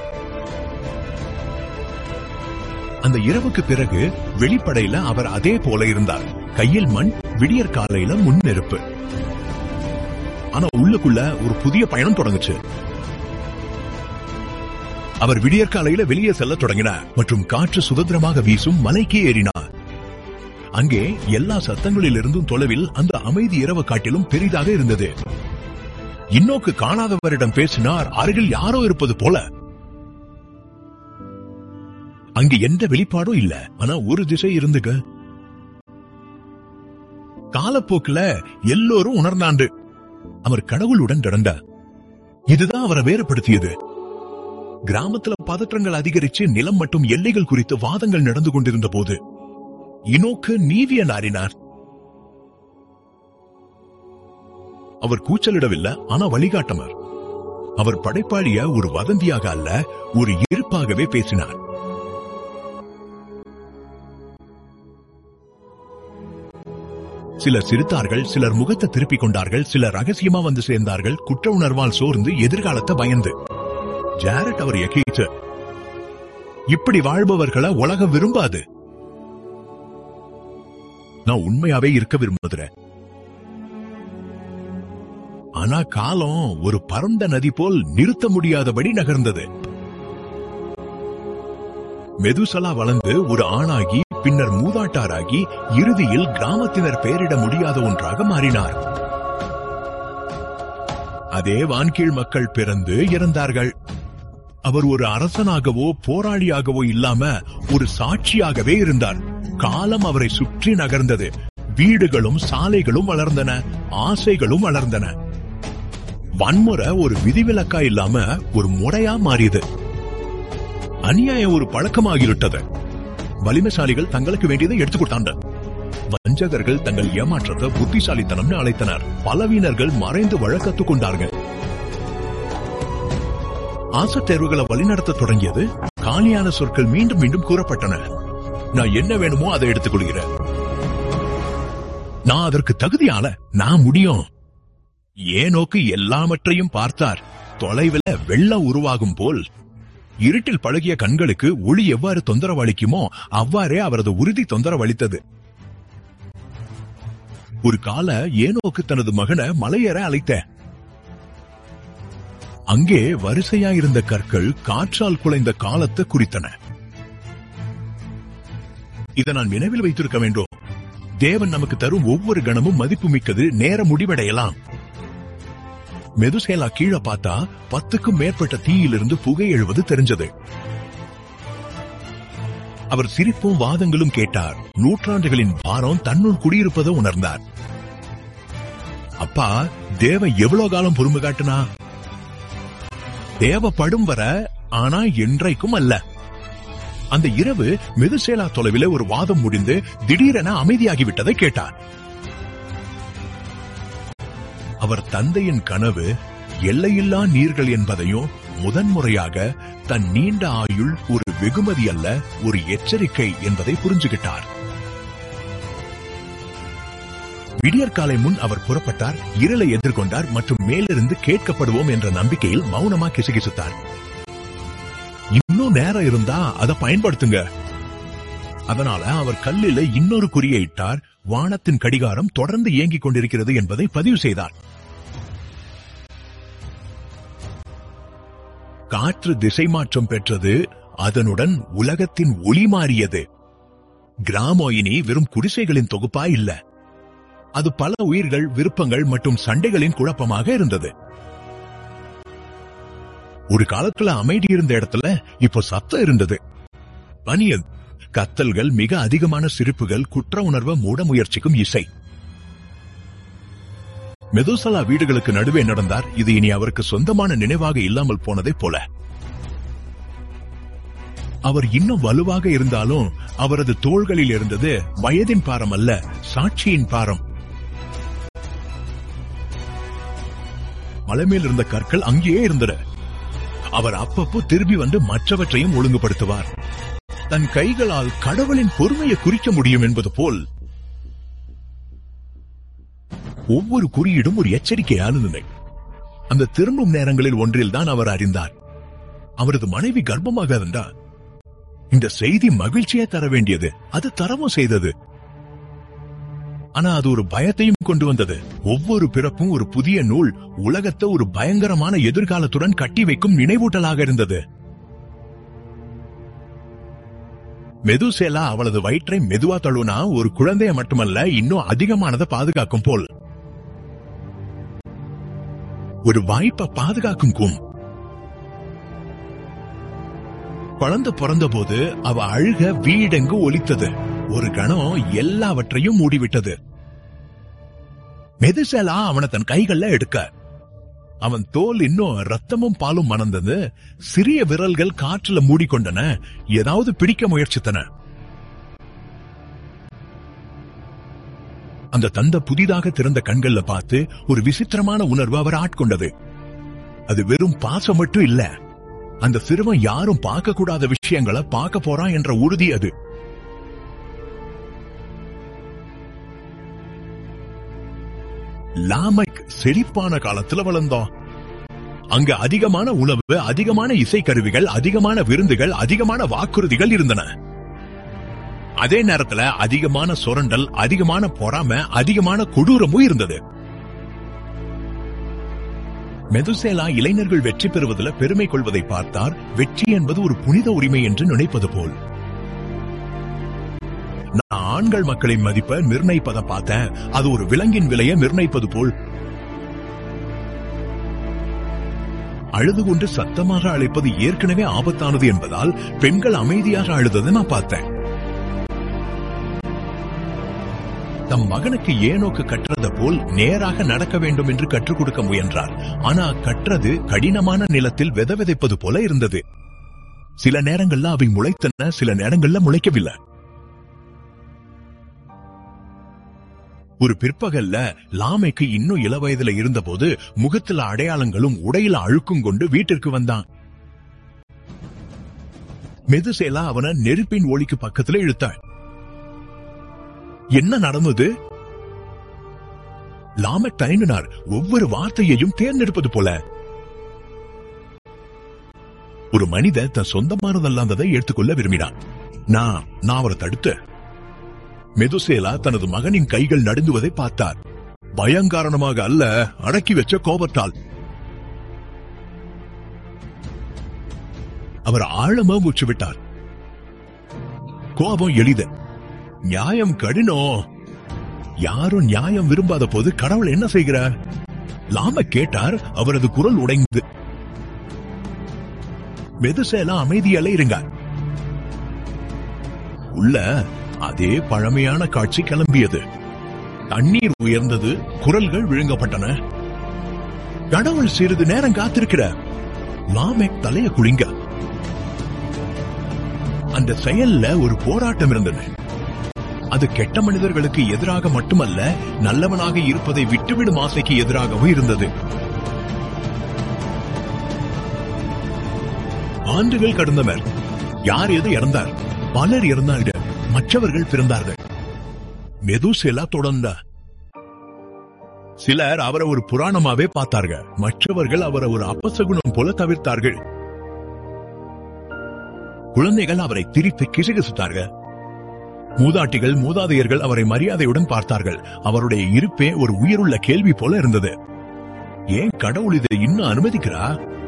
அந்த இரவுக்கு பிறகு வெளிப்படையில அவர் அதே போல இருந்தார் கையில் மண் விடியற் காலையில முன் நெருப்பு ஆனா உள்ளுக்குள்ள ஒரு புதிய பயணம் தொடங்குச்சு அவர் விடியற்காலையில வெளியே செல்ல தொடங்கினார் மற்றும் காற்று சுதந்திரமாக வீசும் மலைக்கு ஏறினார் அங்கே எல்லா சத்தங்களிலிருந்தும் தொலைவில் அந்த அமைதி இரவு காட்டிலும் பெரிதாக இருந்தது இன்னோக்கு காணாதவரிடம் பேசினார் அருகில் யாரோ இருப்பது போல அங்கு எந்த வெளிப்பாடும் இல்ல ஆனா ஒரு திசை இருந்துக காலப்போக்குல எல்லோரும் உணர்ந்தாண்டு அவர் கடவுளுடன் நடந்தார் இதுதான் அவரை வேறுபடுத்தியது கிராமத்துல பதற்றங்கள் அதிகரிச்சு நிலம் மற்றும் எல்லைகள் குறித்து வாதங்கள் நடந்து கொண்டிருந்த போது இனோக்கு நீதிய நாரினார் அவர் கூச்சலிடவில்லை ஆனா வழிகாட்டமர் அவர் படைப்பாளிய ஒரு வதந்தியாக அல்ல ஒரு இருப்பாகவே பேசினார் சிலர் சிரித்தார்கள் சிலர் முகத்தை திருப்பிக் கொண்டார்கள் சிலர் ரகசியமா வந்து சேர்ந்தார்கள் குற்ற உணர்வால் சோர்ந்து எதிர்காலத்தை பயந்து ஜாரட் அவர் எக்கீச்சு இப்படி வாழ்பவர்களை உலகம் விரும்பாது நான் உண்மையாவே இருக்க விரும்புகிறேன் ஆனா காலம் ஒரு பரந்த நதி போல் நிறுத்த முடியாதபடி நகர்ந்தது மெதுசலா வளர்ந்து ஒரு ஆணாகி பின்னர் மூதாட்டாராகி இறுதியில் கிராமத்தினர் பெயரிட முடியாத ஒன்றாக மாறினார் அதே வான்கீழ் மக்கள் பிறந்து இறந்தார்கள் அவர் ஒரு அரசனாகவோ போராளியாகவோ இல்லாம ஒரு சாட்சியாகவே இருந்தார் காலம் அவரை சுற்றி நகர்ந்தது வீடுகளும் சாலைகளும் வளர்ந்தன ஆசைகளும் வளர்ந்தன வன்முறை ஒரு விதிவிலக்கா இல்லாம ஒரு முறையா மாறியது அநியாயம் ஒரு பழக்கமாகிவிட்டது வலிமைசாலிகள் தங்களுக்கு வேண்டியதை எடுத்துக் கொடுத்தாங்க வஞ்சகர்கள் தங்கள் ஏமாற்றத்தை புத்திசாலித்தனம்னு அழைத்தனர் பலவீனர்கள் மறைந்து வழ கத்துக் கொண்டார்கள் ஆசை தேர்வுகளை வழிநடத்த தொடங்கியது காலியான சொற்கள் மீண்டும் மீண்டும் கூறப்பட்டன நான் என்ன வேணுமோ அதை எடுத்துக் கொள்கிறேன் நான் அதற்கு தகுதியால நான் முடியும் ஏனோக்கு எல்லாவற்றையும் பார்த்தார் தொலைவில் வெள்ளம் உருவாகும் போல் இருட்டில் பழகிய கண்களுக்கு ஒளி எவ்வாறு தொந்தரவு அளிக்குமோ அவ்வாறே அவரது உறுதி தொந்தரவு அளித்தது ஒரு கால ஏனோக்கு தனது மகனை மலையேற அழைத்த அங்கே வரிசையாயிருந்த கற்கள் காற்றால் குலைந்த காலத்தை குறித்தன இதை நான் நினைவில் வைத்திருக்க வேண்டும் தேவன் நமக்கு தரும் ஒவ்வொரு கணமும் மதிப்பு மிக்கது நேர முடிவடையலாம் மெதுசேலா கீழே பார்த்தா பத்துக்கும் மேற்பட்ட தீயிலிருந்து புகை எழுவது தெரிஞ்சது அவர் சிரிப்பும் வாதங்களும் கேட்டார் நூற்றாண்டுகளின் பாரம் தன்னுள் குடியிருப்பதை உணர்ந்தார் அப்பா தேவ எவ்வளவு காலம் பொறுமை காட்டுனா தேவப்படும் வர ஆனா என்றைக்கும் அல்ல அந்த இரவு மெதுசேலா தொலைவில் ஒரு வாதம் முடிந்து திடீரென அமைதியாகிவிட்டதை கேட்டார் அவர் தந்தையின் கனவு எல்லையில்லா நீர்கள் என்பதையும் முதன்முறையாக தன் நீண்ட ஆயுள் ஒரு வெகுமதி அல்ல ஒரு எச்சரிக்கை என்பதை புரிஞ்சுகிட்டார் விடியற்காலை முன் அவர் புறப்பட்டார் இருளை எதிர்கொண்டார் மற்றும் மேலிருந்து கேட்கப்படுவோம் என்ற நம்பிக்கையில் மௌனமா கிசுகிசுத்தார் இன்னும் நேரம் இருந்தா அதை பயன்படுத்துங்க அதனால அவர் கல்லில இன்னொரு குறியை இட்டார் வானத்தின் கடிகாரம் தொடர்ந்து இயங்கிக் கொண்டிருக்கிறது என்பதை பதிவு செய்தார் காற்று திசை மாற்றம் பெற்றது அதனுடன் உலகத்தின் ஒளி மாறியது கிராமோ இனி வெறும் குடிசைகளின் தொகுப்பா இல்ல அது பல உயிர்கள் விருப்பங்கள் மற்றும் சண்டைகளின் குழப்பமாக இருந்தது ஒரு காலத்துல அமைதி இருந்த இடத்துல இப்போ சத்தம் இருந்தது பனியன் கத்தல்கள் மிக அதிகமான சிரிப்புகள் குற்ற உணர்வை மூட முயற்சிக்கும் இசை மெதுசலா வீடுகளுக்கு நடுவே நடந்தார் இது இனி அவருக்கு சொந்தமான நினைவாக இல்லாமல் போனதைப் போல அவர் இன்னும் வலுவாக இருந்தாலும் அவரது தோள்களில் இருந்தது வயதின் பாரம் அல்ல சாட்சியின் பாரம் மலைமேல் இருந்த கற்கள் அங்கேயே இருந்தன அவர் அப்பப்போ திரும்பி வந்து மற்றவற்றையும் ஒழுங்குபடுத்துவார் தன் கைகளால் கடவுளின் பொறுமையை குறிக்க முடியும் என்பது போல் ஒவ்வொரு குறியீடும் ஒரு எச்சரிக்கையானது அந்த திரும்பும் நேரங்களில் ஒன்றில் தான் அவர் அறிந்தார் அவரது மனைவி கர்ப்பமாக இருந்தார் இந்த செய்தி மகிழ்ச்சியை தர வேண்டியது அது தரவும் செய்தது ஆனா அது ஒரு பயத்தையும் கொண்டு வந்தது ஒவ்வொரு பிறப்பும் ஒரு புதிய நூல் உலகத்தை ஒரு பயங்கரமான எதிர்காலத்துடன் கட்டி வைக்கும் நினைவூட்டலாக இருந்தது மெதுசேலா அவளது வயிற்றை மெதுவா தழுனா ஒரு குழந்தைய மட்டுமல்ல இன்னும் அதிகமானதை பாதுகாக்கும் போல் ஒரு வாய்ப்பை பாதுகாக்கும் கும் குழந்தை பிறந்த போது அவ அழுக வீடெங்கு ஒலித்தது ஒரு கணம் எல்லாவற்றையும் மூடிவிட்டது மெதுசேலா அவனை தன் கைகள்ல எடுக்க அவன் தோல் இன்னும் ரத்தமும் பாலும் மணந்தது சிறிய விரல்கள் காற்றுல மூடிக்கொண்டன ஏதாவது பிடிக்க முயற்சித்தன அந்த தந்த புதிதாக திறந்த கண்கள்ல பார்த்து ஒரு விசித்திரமான உணர்வு அவர் ஆட்கொண்டது அது வெறும் பாசம் மட்டும் இல்ல அந்த சிறுவன் யாரும் பார்க்க கூடாத விஷயங்களை பார்க்க போறான் என்ற உறுதி அது லாமைக் செழிப்பான காலத்துல வளர்ந்தோம் அங்க அதிகமான உணவு அதிகமான இசைக்கருவிகள் அதிகமான விருந்துகள் அதிகமான வாக்குறுதிகள் இருந்தன அதே நேரத்துல அதிகமான சுரண்டல் அதிகமான பொறாம அதிகமான கொடூரமும் இருந்தது மெதுசேலா இளைஞர்கள் வெற்றி பெறுவதில் பெருமை கொள்வதை பார்த்தார் வெற்றி என்பது ஒரு புனித உரிமை என்று நினைப்பது போல் நான் ஆண்கள் மக்களின் மதிப்பை நிர்ணயிப்பதை பார்த்தேன் அது ஒரு விலங்கின் விலையை நிர்ணயிப்பது போல் அழுது கொண்டு சத்தமாக அழைப்பது ஏற்கனவே ஆபத்தானது என்பதால் பெண்கள் அமைதியாக அழுததை நான் பார்த்தேன் தம் மகனுக்கு ஏனோக்கு கற்றத போல் நேராக நடக்க வேண்டும் என்று கற்றுக் கொடுக்க முயன்றார் ஆனா கற்றது கடினமான நிலத்தில் வித விதைப்பது போல இருந்தது சில நேரங்கள்ல அவை முளைத்தன சில நேரங்கள்ல முளைக்கவில்லை ஒரு பிற்பகல்ல லாமைக்கு இன்னும் இளவயதுல இருந்தபோது முகத்துல அடையாளங்களும் உடையில அழுக்கும் கொண்டு வீட்டிற்கு வந்தான் மெதுசேலா அவன நெருப்பின் ஒளிக்கு பக்கத்துல இழுத்தாள் என்ன நடந்தது லாமக் தயங்கினார் ஒவ்வொரு வார்த்தையையும் தேர்ந்தெடுப்பது போல ஒரு மனிதன் தன் சொந்தமானதல்லாததை எடுத்துக்கொள்ள விரும்பினான் நான் நான் அவரை தடுத்து மெதுசேலா தனது மகனின் கைகள் நடுங்குவதை பார்த்தார் பயங்காரணமாக அல்ல அடக்கி வச்ச கோபத்தால் அவர் ஆழமா மூச்சு விட்டார் கோபம் எளிது நியாயம் கடினம் யாரும் நியாயம் விரும்பாத போது கடவுள் என்ன செய்கிறார் லாம கேட்டார் அவரது குரல் உடைந்து மெதுசேலா அமைதியால இருங்க உள்ள அதே பழமையான காட்சி கிளம்பியது தண்ணீர் உயர்ந்தது குரல்கள் விழுங்கப்பட்டன கடவுள் சிறிது நேரம் காத்திருக்கிற லாமெக் தலைய குளிங்க அந்த செயல்ல ஒரு போராட்டம் இருந்தது அது கெட்ட மனிதர்களுக்கு எதிராக மட்டுமல்ல நல்லவனாக இருப்பதை விட்டுவிடும் ஆசைக்கு எதிராகவும் இருந்தது ஆண்டுகள் கடந்தனர் யார் எது இறந்தார் பலர் இறந்தார்கள் மற்றவர்கள் பிறந்தார்கள் மெதுசெலா தொடர்ந்த சிலர் அவரை ஒரு புராணமாவே பார்த்தார்கள் மற்றவர்கள் அவரை ஒரு அப்பசகுணம் போல தவிர்த்தார்கள் குழந்தைகள் அவரை திருப்பி கிசுகிசுத்தார்கள் மூதாட்டிகள் மூதாதையர்கள் அவரை மரியாதையுடன் பார்த்தார்கள் அவருடைய இருப்பே ஒரு உயிருள்ள கேள்வி போல இருந்தது ஏன் கடவுள் இதை இன்னும் அனுமதிக்கிறா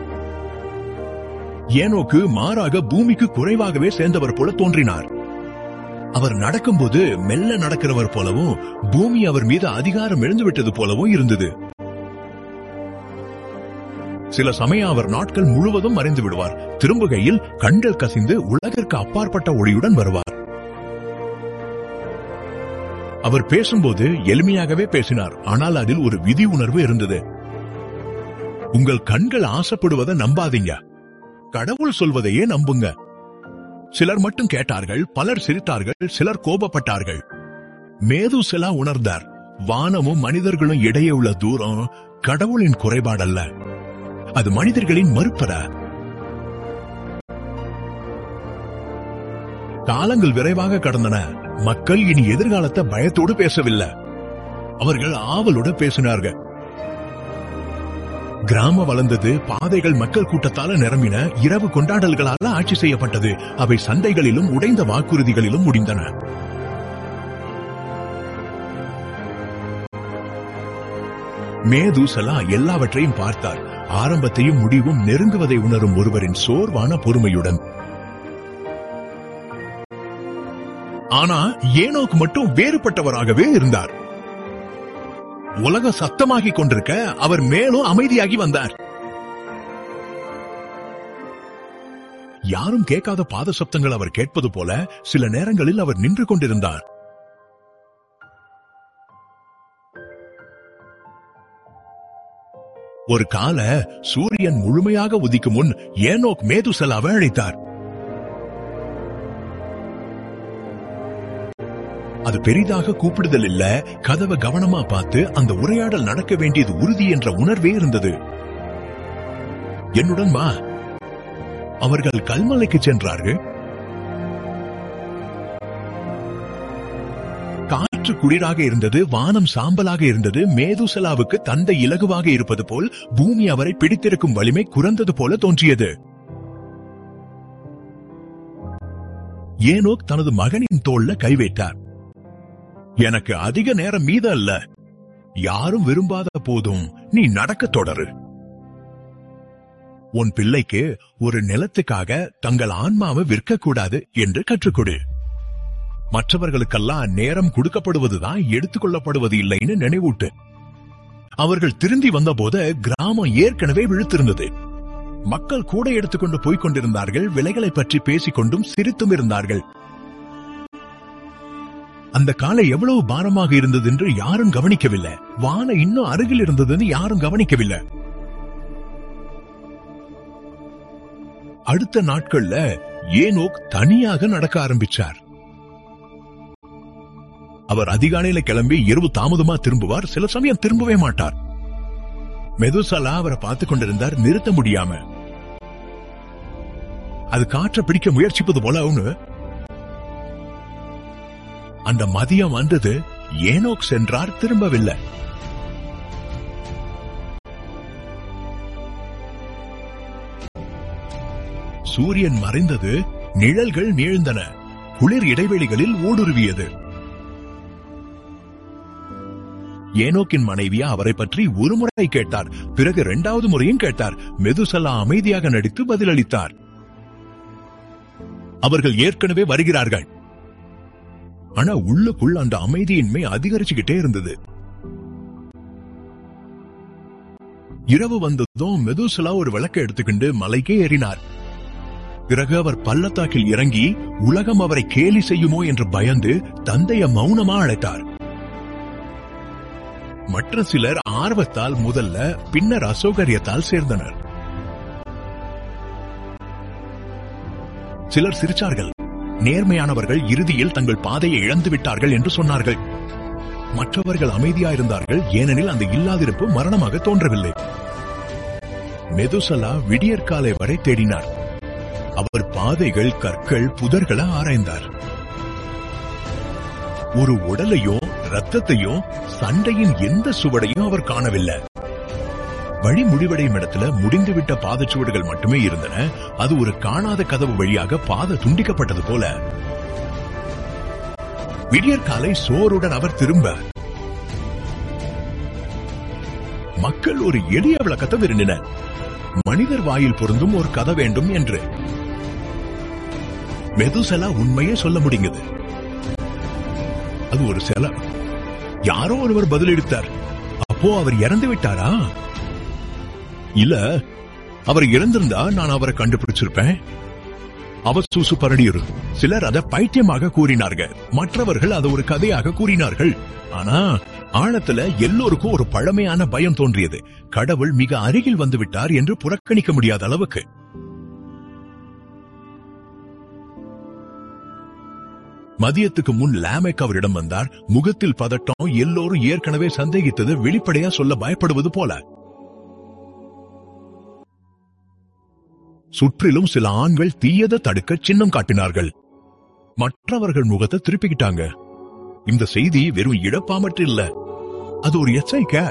ஏனோக்கு மாறாக பூமிக்கு குறைவாகவே சேர்ந்தவர் போல தோன்றினார் அவர் நடக்கும்போது மெல்ல நடக்கிறவர் போலவும் பூமி அவர் மீது அதிகாரம் எழுந்து விட்டது போலவும் இருந்தது சில சமயம் அவர் நாட்கள் முழுவதும் மறைந்து விடுவார் திரும்புகையில் கண்கள் கசிந்து உலகிற்கு அப்பாற்பட்ட ஒளியுடன் வருவார் அவர் பேசும்போது எளிமையாகவே பேசினார் ஆனால் அதில் ஒரு விதி உணர்வு இருந்தது உங்கள் கண்கள் ஆசைப்படுவதை நம்பாதீங்க கடவுள் சொல்வதையே நம்புங்க சிலர் மட்டும் கேட்டார்கள் பலர் சிரித்தார்கள் சிலர் கோபப்பட்டார்கள் மேதுசெலா உணர்ந்தார் வானமும் மனிதர்களும் இடையே உள்ள தூரம் கடவுளின் குறைபாடல்ல அது மனிதர்களின் மறுப்பற காலங்கள் விரைவாக கடந்தன மக்கள் இனி எதிர்காலத்தை பயத்தோடு பேசவில்லை அவர்கள் ஆவலோடு பேசினார்கள் கிராம வளர்ந்தது பாதைகள் மக்கள் கூட்டத்தால நிரம்பின இரவு கொண்டாடல்களால ஆட்சி செய்யப்பட்டது அவை சந்தைகளிலும் உடைந்த வாக்குறுதிகளிலும் முடிந்தன மேதுசலா எல்லாவற்றையும் பார்த்தார் ஆரம்பத்தையும் முடிவும் நெருங்குவதை உணரும் ஒருவரின் சோர்வான பொறுமையுடன் ஆனா ஏனோக்கு மட்டும் வேறுபட்டவராகவே இருந்தார் உலக சத்தமாகிக் கொண்டிருக்க அவர் மேலும் அமைதியாகி வந்தார் யாரும் கேட்காத பாத சப்தங்கள் அவர் கேட்பது போல சில நேரங்களில் அவர் நின்று கொண்டிருந்தார் ஒரு கால சூரியன் முழுமையாக உதிக்கும் முன் ஏனோக் மேதுசலாவை அழைத்தார் அது பெரிதாக கூப்பிடுதல் இல்ல கதவை கவனமா பார்த்து அந்த உரையாடல் நடக்க வேண்டியது உறுதி என்ற உணர்வே இருந்தது என்னுடன் வா அவர்கள் கல்மலைக்கு சென்றார்கள் காற்று குளிராக இருந்தது வானம் சாம்பலாக இருந்தது மேதுசலாவுக்கு தந்தை இலகுவாக இருப்பது போல் பூமி அவரை பிடித்திருக்கும் வலிமை குறைந்தது போல தோன்றியது ஏனோக் தனது மகனின் தோல்ல கை வைத்தார் எனக்கு அதிக நேரம் மீத அல்ல யாரும் விரும்பாத போதும் நீ நடக்க தொடரு உன் பிள்ளைக்கு ஒரு நிலத்துக்காக தங்கள் ஆன்மாவை விற்கக்கூடாது என்று கற்றுக்கொடு மற்றவர்களுக்கெல்லாம் நேரம் கொடுக்கப்படுவதுதான் எடுத்துக்கொள்ளப்படுவது இல்லைன்னு நினைவூட்டு அவர்கள் திரும்பி வந்தபோது கிராமம் ஏற்கனவே விழுத்திருந்தது மக்கள் கூட எடுத்துக்கொண்டு போய்க் கொண்டிருந்தார்கள் விலைகளை பற்றி பேசிக்கொண்டும் சிரித்தும் இருந்தார்கள் அந்த காலை எவ்வளவு பாரமாக இருந்தது என்று யாரும் கவனிக்கவில்லை வான இன்னும் அருகில் இருந்ததுன்னு யாரும் கவனிக்கவில்லை அடுத்த நாட்கள்ல ஏனோக் தனியாக நடக்க ஆரம்பிச்சார் அவர் அதிகாலையில கிளம்பி இரவு தாமதமா திரும்புவார் சில சமயம் திரும்பவே மாட்டார் மெதுசலா அவரை பார்த்து கொண்டிருந்தார் நிறுத்த முடியாம அது காற்றை பிடிக்க முயற்சிப்பது போல ஒண்ணு அந்த மதியம் வந்தது ஏனோக் சென்றார் திரும்பவில்லை சூரியன் மறைந்தது நிழல்கள் நீழ்ந்தன குளிர் இடைவெளிகளில் ஊடுருவியது ஏனோக்கின் மனைவி அவரை பற்றி ஒரு முறை கேட்டார் பிறகு இரண்டாவது முறையும் கேட்டார் மெதுசலா அமைதியாக நடித்து பதிலளித்தார் அவர்கள் ஏற்கனவே வருகிறார்கள் ஆனா உள்ளுக்குள் அந்த அமைதியின்மை அதிகரிச்சுக்கிட்டே இருந்தது இரவு வந்ததும் மெதுசலா ஒரு விளக்கை எடுத்துக்கிண்டு மலைக்கே ஏறினார் பிறகு அவர் பள்ளத்தாக்கில் இறங்கி உலகம் அவரை கேலி செய்யுமோ என்று பயந்து தந்தைய மௌனமா அழைத்தார் மற்ற சிலர் ஆர்வத்தால் முதல்ல பின்னர் அசௌகரியத்தால் சேர்ந்தனர் சிலர் சிரிச்சார்கள் நேர்மையானவர்கள் இறுதியில் தங்கள் பாதையை இழந்து விட்டார்கள் என்று சொன்னார்கள் மற்றவர்கள் அமைதியாயிருந்தார்கள் ஏனெனில் அந்த இல்லாதிருப்பு மரணமாக தோன்றவில்லை மெதுசலா விடியற்காலை வரை தேடினார் அவர் பாதைகள் கற்கள் புதர்களை ஆராய்ந்தார் ஒரு உடலையோ ரத்தத்தையோ சண்டையின் எந்த சுவடையும் அவர் காணவில்லை வழி முடிவடையும் இடத்துல முடிந்துவிட்ட பாதச்சுவடுகள் மட்டுமே இருந்தன அது ஒரு காணாத கதவு வழியாக பாத துண்டிக்கப்பட்டது போல விடியற்காலை சோருடன் அவர் திரும்ப மக்கள் ஒரு எளிய விளக்கத்தை விரும்பினர் மனிதர் வாயில் பொருந்தும் ஒரு கதை வேண்டும் என்று மெதுசலா உண்மையே சொல்ல முடியுது அது ஒரு சில யாரோ ஒருவர் பதிலளித்தார் அப்போ அவர் இறந்து விட்டாரா இல்ல அவர் இறந்திருந்தா நான் அவரை கண்டுபிடிச்சிருப்பேன் அவசூசு பரடியர் சிலர் அதை பைத்தியமாக கூறினார்கள் மற்றவர்கள் அதை ஒரு கதையாக கூறினார்கள் ஆனா ஆழத்துல எல்லோருக்கும் ஒரு பழமையான பயம் தோன்றியது கடவுள் மிக அருகில் வந்து விட்டார் என்று புறக்கணிக்க முடியாத அளவுக்கு மதியத்துக்கு முன் லாமெக் அவரிடம் வந்தார் முகத்தில் பதட்டம் எல்லோரும் ஏற்கனவே சந்தேகித்தது வெளிப்படையா சொல்ல பயப்படுவது போல சுற்றிலும் சில ஆண்கள் தீயதை தடுக்க சின்னம் காட்டினார்கள் மற்றவர்கள் முகத்தை திருப்பிக்கிட்டாங்க இந்த செய்தி வெறும் இழப்பாமற்று இல்ல அது ஒரு எச்சரிக்கை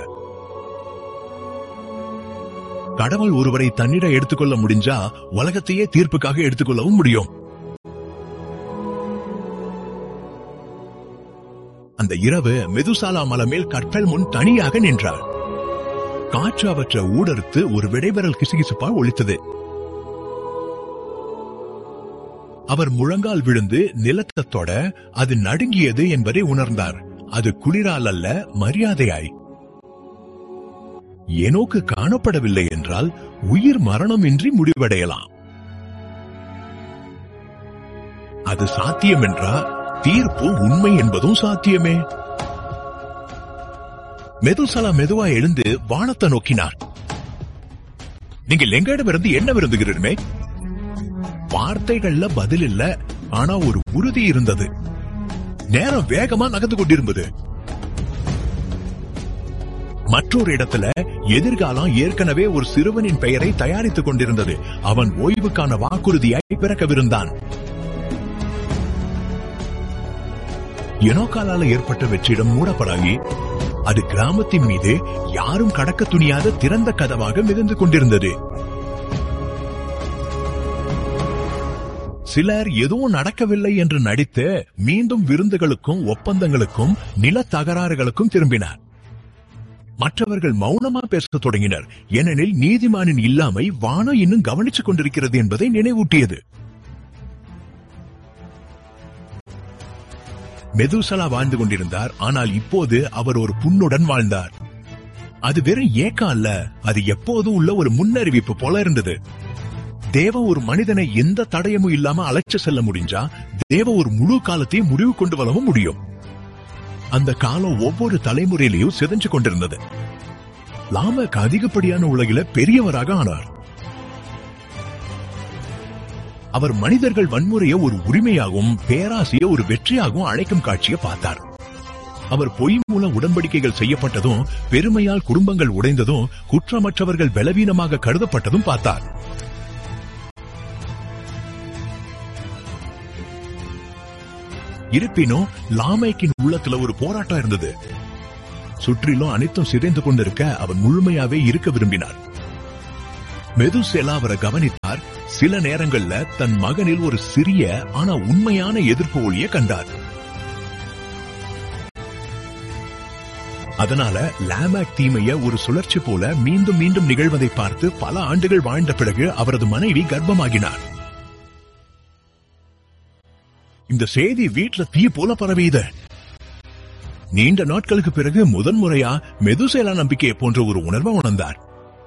கடவுள் ஒருவரை தன்னிட எடுத்துக்கொள்ள முடிஞ்சா உலகத்தையே தீர்ப்புக்காக எடுத்துக்கொள்ளவும் முடியும் அந்த இரவு மெதுசாலா மலை மேல் கற்கள் முன் தனியாக நின்றார் காற்று அவற்றை ஊடறுத்து ஒரு விடைபெறல் கிசுகிசுப்பால் ஒழித்தது அவர் முழங்கால் விழுந்து நிலத்தை தொட அது நடுங்கியது என்பதை உணர்ந்தார் அது குளிரால் அல்ல மரியாதையாய் ஏனோக்கு காணப்படவில்லை என்றால் உயிர் மரணமின்றி முடிவடையலாம் அது சாத்தியம் என்றால் தீர்ப்பு உண்மை என்பதும் சாத்தியமே மெதுசலா மெதுவா எழுந்து வானத்தை நோக்கினார் நீங்கள் எங்களிடமிருந்து என்ன விரும்புகிறீருமே வார்த்தைகள்ல பதில் இல்ல ஆனா ஒரு உறுதி இருந்தது நேரம் வேகமா நகர்ந்து கொண்டிருந்தது மற்றொரு இடத்துல எதிர்காலம் ஏற்கனவே ஒரு சிறுவனின் பெயரை தயாரித்துக் கொண்டிருந்தது அவன் ஓய்வுக்கான வாக்குறுதியாய் பிறக்கவிருந்தான் எனோக்காலால ஏற்பட்ட வெற்றிடம் மூடப்படாகி அது கிராமத்தின் மீது யாரும் கடக்க துணியாத திறந்த கதவாக மிதந்து கொண்டிருந்தது சிலர் எதுவும் நடக்கவில்லை என்று நடித்து மீண்டும் விருந்துகளுக்கும் ஒப்பந்தங்களுக்கும் நில தகராறுகளுக்கும் திரும்பினார் மற்றவர்கள் மௌனமா பேசத் தொடங்கினர் ஏனெனில் நீதிமானின் இல்லாமை வானம் இன்னும் கவனித்துக் கொண்டிருக்கிறது என்பதை நினைவூட்டியது மெதுசலா வாழ்ந்து கொண்டிருந்தார் ஆனால் இப்போது அவர் ஒரு புண்ணுடன் வாழ்ந்தார் அது வெறும் ஏக்கம் அல்ல அது எப்போதும் உள்ள ஒரு முன்னறிவிப்பு போல இருந்தது தேவ ஒரு மனிதனை எந்த தடயமும் இல்லாம அழைச்சு செல்ல முடிஞ்சா தேவ ஒரு முழு காலத்தையும் முடிவு கொண்டு வரவும் முடியும் அந்த காலம் ஒவ்வொரு தலைமுறையிலையும் சிதைஞ்சு கொண்டிருந்தது லாமக் அதிகப்படியான உலகில பெரியவராக ஆனார் அவர் மனிதர்கள் வன்முறையை ஒரு உரிமையாகவும் பேராசையை ஒரு வெற்றியாகவும் அழைக்கும் காட்சியை பார்த்தார் அவர் பொய் மூலம் உடன்படிக்கைகள் செய்யப்பட்டதும் பெருமையால் குடும்பங்கள் உடைந்ததும் குற்றமற்றவர்கள் பலவீனமாக கருதப்பட்டதும் பார்த்தார் இருப்பினும் லாமைக்கின் உள்ளத்துல ஒரு போராட்டம் இருந்தது சுற்றிலும் அனைத்தும் சிதைந்து கொண்டிருக்க அவர் முழுமையாவே இருக்க விரும்பினார் மெதுசெலா அவரை கவனித்தார் சில நேரங்கள்ல தன் மகனில் ஒரு சிறிய ஆனா உண்மையான எதிர்ப்பு ஒளிய கண்டார் அதனால லாமேக் தீமைய ஒரு சுழற்சி போல மீண்டும் மீண்டும் நிகழ்வதை பார்த்து பல ஆண்டுகள் வாழ்ந்த பிறகு அவரது மனைவி கர்ப்பமாகினார் இந்த செய்தி வீட்டுல தீ போல பரவியது நீண்ட நாட்களுக்கு பிறகு முதன்முறையா மெதுசேலா நம்பிக்கையை போன்ற ஒரு உணர்வை உணர்ந்தார்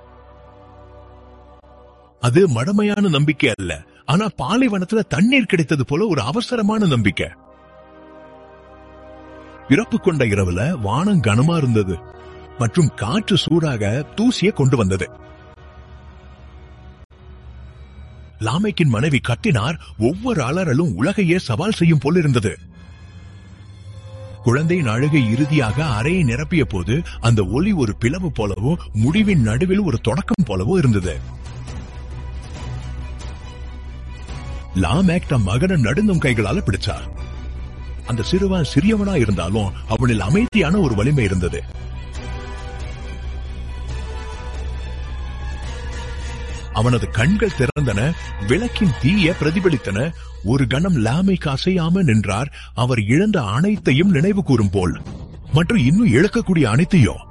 அது மடமையான நம்பிக்கை அல்ல ஆனா பாலைவனத்துல தண்ணீர் கிடைத்தது போல ஒரு அவசரமான நம்பிக்கை பிறப்பு கொண்ட இரவுல வானம் கனமா இருந்தது மற்றும் காற்று சூடாக தூசியை கொண்டு வந்தது லாமைக்கின் மனைவி கத்தினார் ஒவ்வொரு அலறலும் உலகையே சவால் செய்யும் போல் இருந்தது குழந்தையின் அழுகை இறுதியாக அறையை நிரப்பிய போது அந்த ஒளி ஒரு பிளவு போலவோ முடிவின் நடுவில் ஒரு தொடக்கம் போலவோ இருந்தது லாமேக் தம் மகனை நடுங்கும் கைகளால பிடிச்சார் அந்த சிறுவன் சிறியவனா இருந்தாலும் அவனில் அமைதியான ஒரு வலிமை இருந்தது அவனது கண்கள் திறந்தன விளக்கின் தீய பிரதிபலித்தன ஒரு கணம் லாமைக்கு அசையாம நின்றார் அவர் இழந்த அனைத்தையும் நினைவு கூறும் போல் மற்றும் இன்னும் இழக்கக்கூடிய அனைத்தையும்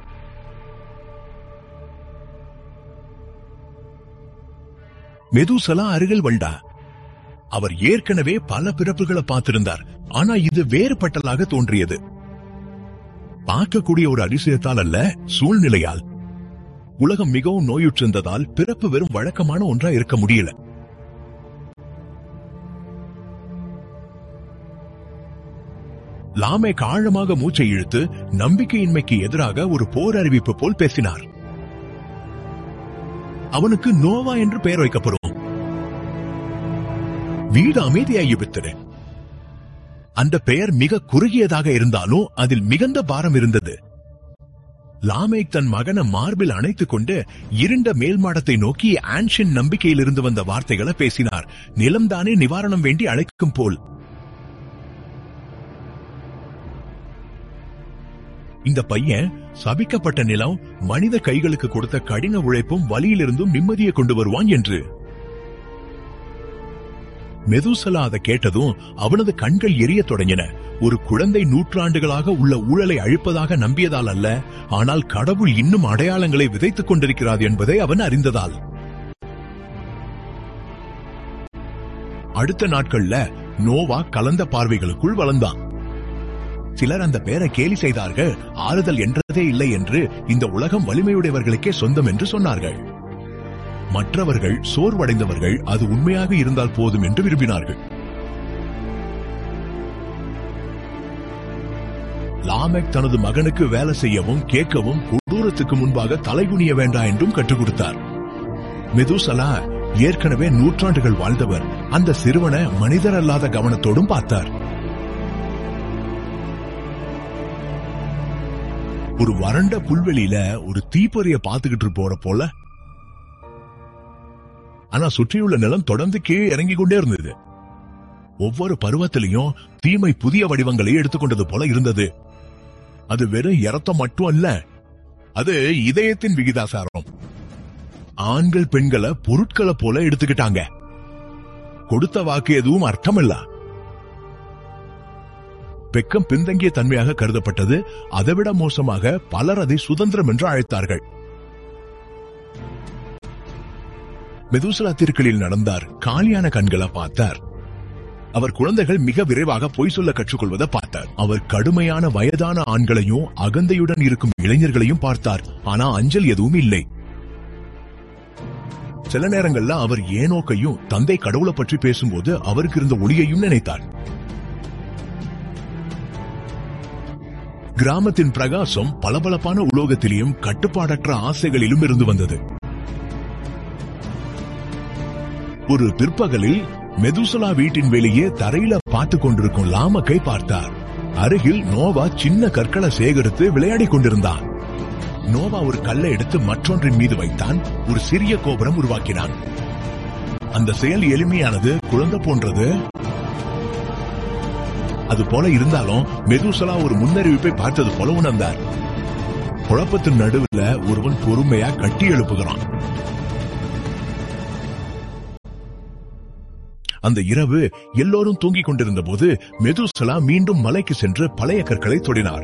மெதுசலா அருகில் வந்தா அவர் ஏற்கனவே பல பிறப்புகளை பார்த்திருந்தார் ஆனா இது வேறுபட்டலாக தோன்றியது பார்க்கக்கூடிய ஒரு அதிசயத்தால் அல்ல சூழ்நிலையால் உலகம் மிகவும் நோயுற்றிருந்ததால் பிறப்பு வெறும் வழக்கமான ஒன்றா இருக்க முடியல லாமே ஆழமாக மூச்சை இழுத்து நம்பிக்கையின்மைக்கு எதிராக ஒரு போர் அறிவிப்பு போல் பேசினார் அவனுக்கு நோவா என்று பெயர் வைக்கப்படும் வீடு அமைதியாகிவிட்டது அந்த பெயர் மிக குறுகியதாக இருந்தாலும் அதில் மிகுந்த பாரம் இருந்தது லாமேக் தன் மகனை மார்பில் அணைத்துக் கொண்டு இருண்ட மேல் மாடத்தை நோக்கி ஆன்ஷின் நம்பிக்கையிலிருந்து வந்த வார்த்தைகளை பேசினார் நிலம்தானே நிவாரணம் வேண்டி அழைக்கும் போல் இந்த பையன் சபிக்கப்பட்ட நிலம் மனித கைகளுக்கு கொடுத்த கடின உழைப்பும் வலியிலிருந்தும் நிம்மதியை கொண்டு வருவான் என்று மெதுசலா அதை கேட்டதும் அவனது கண்கள் எரியத் தொடங்கின ஒரு குழந்தை நூற்றாண்டுகளாக உள்ள ஊழலை அழிப்பதாக நம்பியதால் அல்ல ஆனால் கடவுள் இன்னும் அடையாளங்களை விதைத்துக் கொண்டிருக்கிறார் என்பதை அவன் அறிந்ததால் அடுத்த நாட்கள்ல நோவா கலந்த பார்வைகளுக்குள் வளர்ந்தான் சிலர் அந்த பேரை கேலி செய்தார்கள் ஆறுதல் என்றதே இல்லை என்று இந்த உலகம் வலிமையுடையவர்களுக்கே சொந்தம் என்று சொன்னார்கள் மற்றவர்கள் சோர்வடைந்தவர்கள் அது உண்மையாக இருந்தால் போதும் என்று விரும்பினார்கள் லாமெக் தனது மகனுக்கு வேலை செய்யவும் கேட்கவும் கொடூரத்துக்கு முன்பாக தலைகுனிய வேண்டாம் என்றும் கற்றுக் கொடுத்தார் மெதுசலா ஏற்கனவே நூற்றாண்டுகள் வாழ்ந்தவர் அந்த சிறுவனை மனிதர் அல்லாத கவனத்தோடும் பார்த்தார் ஒரு வறண்ட புல்வெளியில ஒரு தீப்பொறிய பார்த்துக்கிட்டு போற போல ஆனா சுற்றியுள்ள நிலம் தொடர்ந்து கீழே இறங்கிக் கொண்டே இருந்தது ஒவ்வொரு பருவத்திலையும் தீமை புதிய வடிவங்களை எடுத்துக்கொண்டது போல இருந்தது அது வெறும் இரத்தம் மட்டும் அல்ல அது இதயத்தின் விகிதாசாரம் ஆண்கள் பெண்களை பொருட்களை போல எடுத்துக்கிட்டாங்க கொடுத்த வாக்கு எதுவும் அர்த்தமில்ல வெக்கம் பின்தங்கிய தன்மையாக கருதப்பட்டது அதைவிட மோசமாக பலர் அதை சுதந்திரம் என்று அழைத்தார்கள் மெதுசலா திருக்களில் நடந்தார் காலியான கண்களை பார்த்தார் அவர் குழந்தைகள் மிக விரைவாக பொய் சொல்ல கற்றுக்கொள்வதை பார்த்தார் அவர் கடுமையான வயதான ஆண்களையும் அகந்தையுடன் இருக்கும் இளைஞர்களையும் பார்த்தார் ஆனா அஞ்சல் எதுவும் இல்லை சில நேரங்கள்ல அவர் ஏனோக்கையும் தந்தை கடவுளை பற்றி பேசும்போது அவருக்கு இருந்த ஒளியையும் நினைத்தார் கிராமத்தின் பிரகாசம் பளபளப்பான உலோகத்திலேயும் கட்டுப்பாடற்ற ஆசைகளிலும் இருந்து வந்தது ஒரு பிற்பகலில் மெதுசலா வீட்டின் வெளியே தரையில பார்த்து கொண்டிருக்கும் லாமக்கை பார்த்தார் அருகில் நோவா சின்ன கற்களை சேகரித்து விளையாடிக் கொண்டிருந்தான் நோவா ஒரு கல்லை எடுத்து மற்றொன்றின் மீது வைத்தான் ஒரு சிறிய கோபுரம் உருவாக்கினான் அந்த செயல் எளிமையானது குழந்தை போன்றது அது போல இருந்தாலும் மெதுசலா ஒரு முன்னறிவிப்பை பார்த்தது போல உணர்ந்தார் குழப்பத்தின் நடுவுல ஒருவன் பொறுமையா கட்டி எழுப்புகிறான் அந்த இரவு எல்லோரும் தூங்கிக் கொண்டிருந்த போது மெதுசலா மீண்டும் மலைக்கு சென்று பழைய கற்களை தொடினார்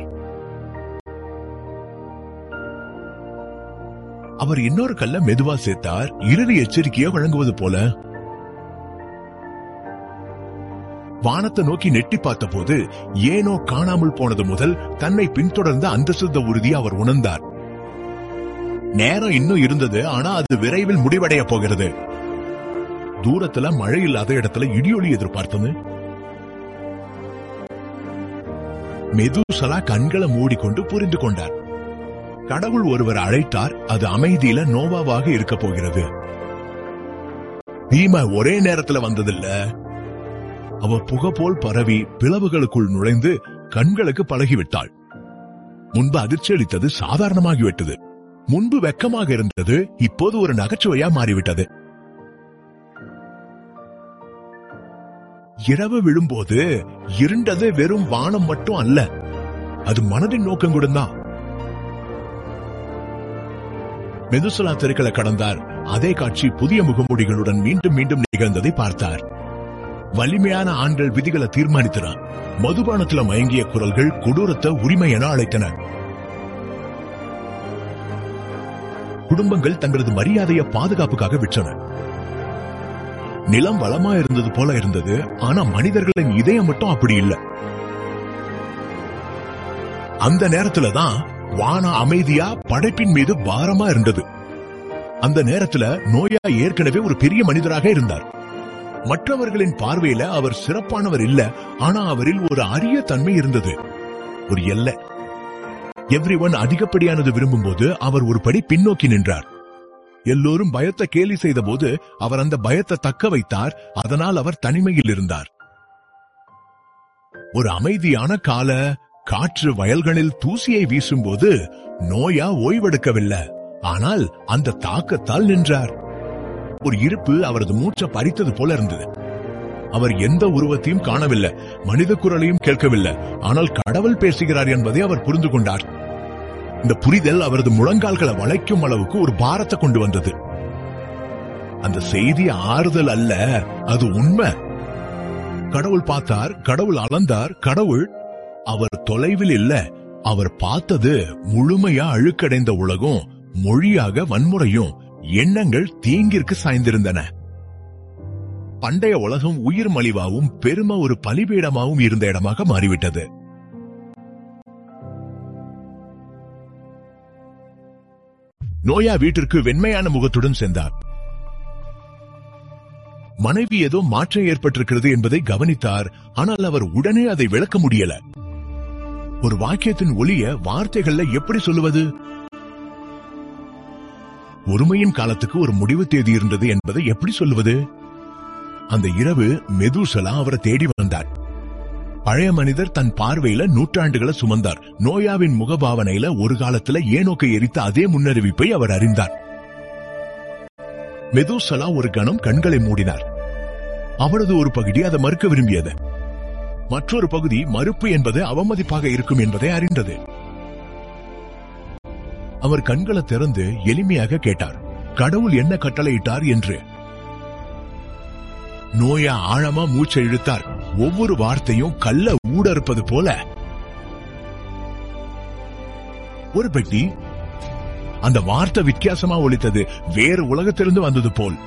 அவர் இன்னொரு கல்ல மெதுவா சேர்த்தார் இறுதி எச்சரிக்கையை வழங்குவது போல வானத்தை நோக்கி நெட்டி பார்த்தபோது ஏனோ காணாமல் போனது முதல் தன்னை பின்தொடர்ந்த அந்த சித்த உறுதி அவர் உணர்ந்தார் நேரம் இன்னும் இருந்தது ஆனா அது விரைவில் முடிவடைய போகிறது தூரத்துல மழை இல்லாத இடத்துல இடியொலி எதிர்பார்த்தது மெதுசலா கண்களை மூடிக்கொண்டு புரிந்து கொண்டார் கடவுள் ஒருவர் அழைத்தார் அது அமைதியில நோவாவாக இருக்க போகிறது பீமா ஒரே நேரத்துல வந்ததில்ல அவ புகை போல் பரவி பிளவுகளுக்குள் நுழைந்து கண்களுக்கு பழகிவிட்டாள் முன்பு அதிர்ச்சி அளித்தது சாதாரணமாகிவிட்டது முன்பு வெக்கமாக இருந்தது இப்போது ஒரு நகைச்சுவையா மாறிவிட்டது இரவு விழும்போது இருண்டது வெறும் வானம் மட்டும் அல்ல அது மனதின் நோக்கம் கூட தான் மெதுசலா தெருக்களை கடந்தார் அதே காட்சி புதிய முகமூடிகளுடன் மீண்டும் மீண்டும் நிகழ்ந்ததை பார்த்தார் வலிமையான ஆண்கள் விதிகளை தீர்மானித்தனர் மதுபானத்துல மயங்கிய குரல்கள் கொடூரத்தை உரிமை என அழைத்தன குடும்பங்கள் தங்களது மரியாதையை பாதுகாப்புக்காக விற்றன நிலம் வளமா இருந்தது போல இருந்தது ஆனா மனிதர்களின் இதயம் மட்டும் அப்படி இல்ல அந்த நேரத்துல தான் வான அமைதியா படைப்பின் மீது பாரமா இருந்தது அந்த நேரத்துல நோயா ஏற்கனவே ஒரு பெரிய மனிதராக இருந்தார் மற்றவர்களின் பார்வையில அவர் சிறப்பானவர் இல்ல ஆனா அவரில் ஒரு அரிய தன்மை இருந்தது ஒரு எல்லை எவ்ரி ஒன் அதிகப்படியானது விரும்பும் போது அவர் ஒரு படி பின்னோக்கி நின்றார் எல்லோரும் பயத்தை கேலி செய்த போது அவர் அந்த பயத்தை தக்க வைத்தார் அதனால் அவர் தனிமையில் இருந்தார் ஒரு அமைதியான கால காற்று வயல்களில் தூசியை வீசும்போது நோயா ஓய்வெடுக்கவில்லை ஆனால் அந்த தாக்கத்தால் நின்றார் ஒரு இருப்பு அவரது மூச்சை பறித்தது போல இருந்தது அவர் எந்த உருவத்தையும் காணவில்லை மனித குரலையும் கேட்கவில்லை ஆனால் கடவுள் பேசுகிறார் என்பதை அவர் புரிந்து கொண்டார் இந்த புரிதல் அவரது முழங்கால்களை வளைக்கும் அளவுக்கு ஒரு பாரத்தை கொண்டு வந்தது அந்த செய்தி ஆறுதல் அல்ல அது உண்மை கடவுள் பார்த்தார் கடவுள் அளந்தார் கடவுள் அவர் தொலைவில் இல்ல அவர் பார்த்தது முழுமையா அழுக்கடைந்த உலகம் மொழியாக வன்முறையும் எண்ணங்கள் தீங்கிற்கு சாய்ந்திருந்தன பண்டைய உலகம் உயிர் மலிவாவும் பெருமை ஒரு பலிபீடமாவும் இருந்த இடமாக மாறிவிட்டது நோயா வீட்டிற்கு வெண்மையான முகத்துடன் சென்றார் மனைவி ஏதோ மாற்றம் ஏற்பட்டிருக்கிறது என்பதை கவனித்தார் ஆனால் அவர் உடனே அதை விளக்க முடியல ஒரு வாக்கியத்தின் ஒளிய வார்த்தைகள்ல எப்படி சொல்லுவது ஒருமையின் காலத்துக்கு ஒரு முடிவு தேதி இருந்தது என்பதை எப்படி சொல்லுவது அந்த இரவு மெதுசலா அவரை தேடி வந்தார் பழைய மனிதர் தன் பார்வையில நூற்றாண்டுகளை சுமந்தார் நோயாவின் முகபாவனையில ஒரு காலத்துல ஏனோக்கை எரித்த அதே முன்னறிவிப்பை அவர் அறிந்தார் மெதுசலா ஒரு கணம் கண்களை மூடினார் அவரது ஒரு பகுதி அதை மறுக்க விரும்பியது மற்றொரு பகுதி மறுப்பு என்பது அவமதிப்பாக இருக்கும் என்பதை அறிந்தது அவர் கண்களை திறந்து எளிமையாக கேட்டார் கடவுள் என்ன கட்டளையிட்டார் என்று நோயா ஆழமா மூச்சை இழுத்தார் ஒவ்வொரு வார்த்தையும் கல்ல ஊடறுப்பது போல ஒரு பெட்டி அந்த வார்த்தை வித்தியாசமா ஒலித்தது வேறு உலகத்திலிருந்து வந்தது போல்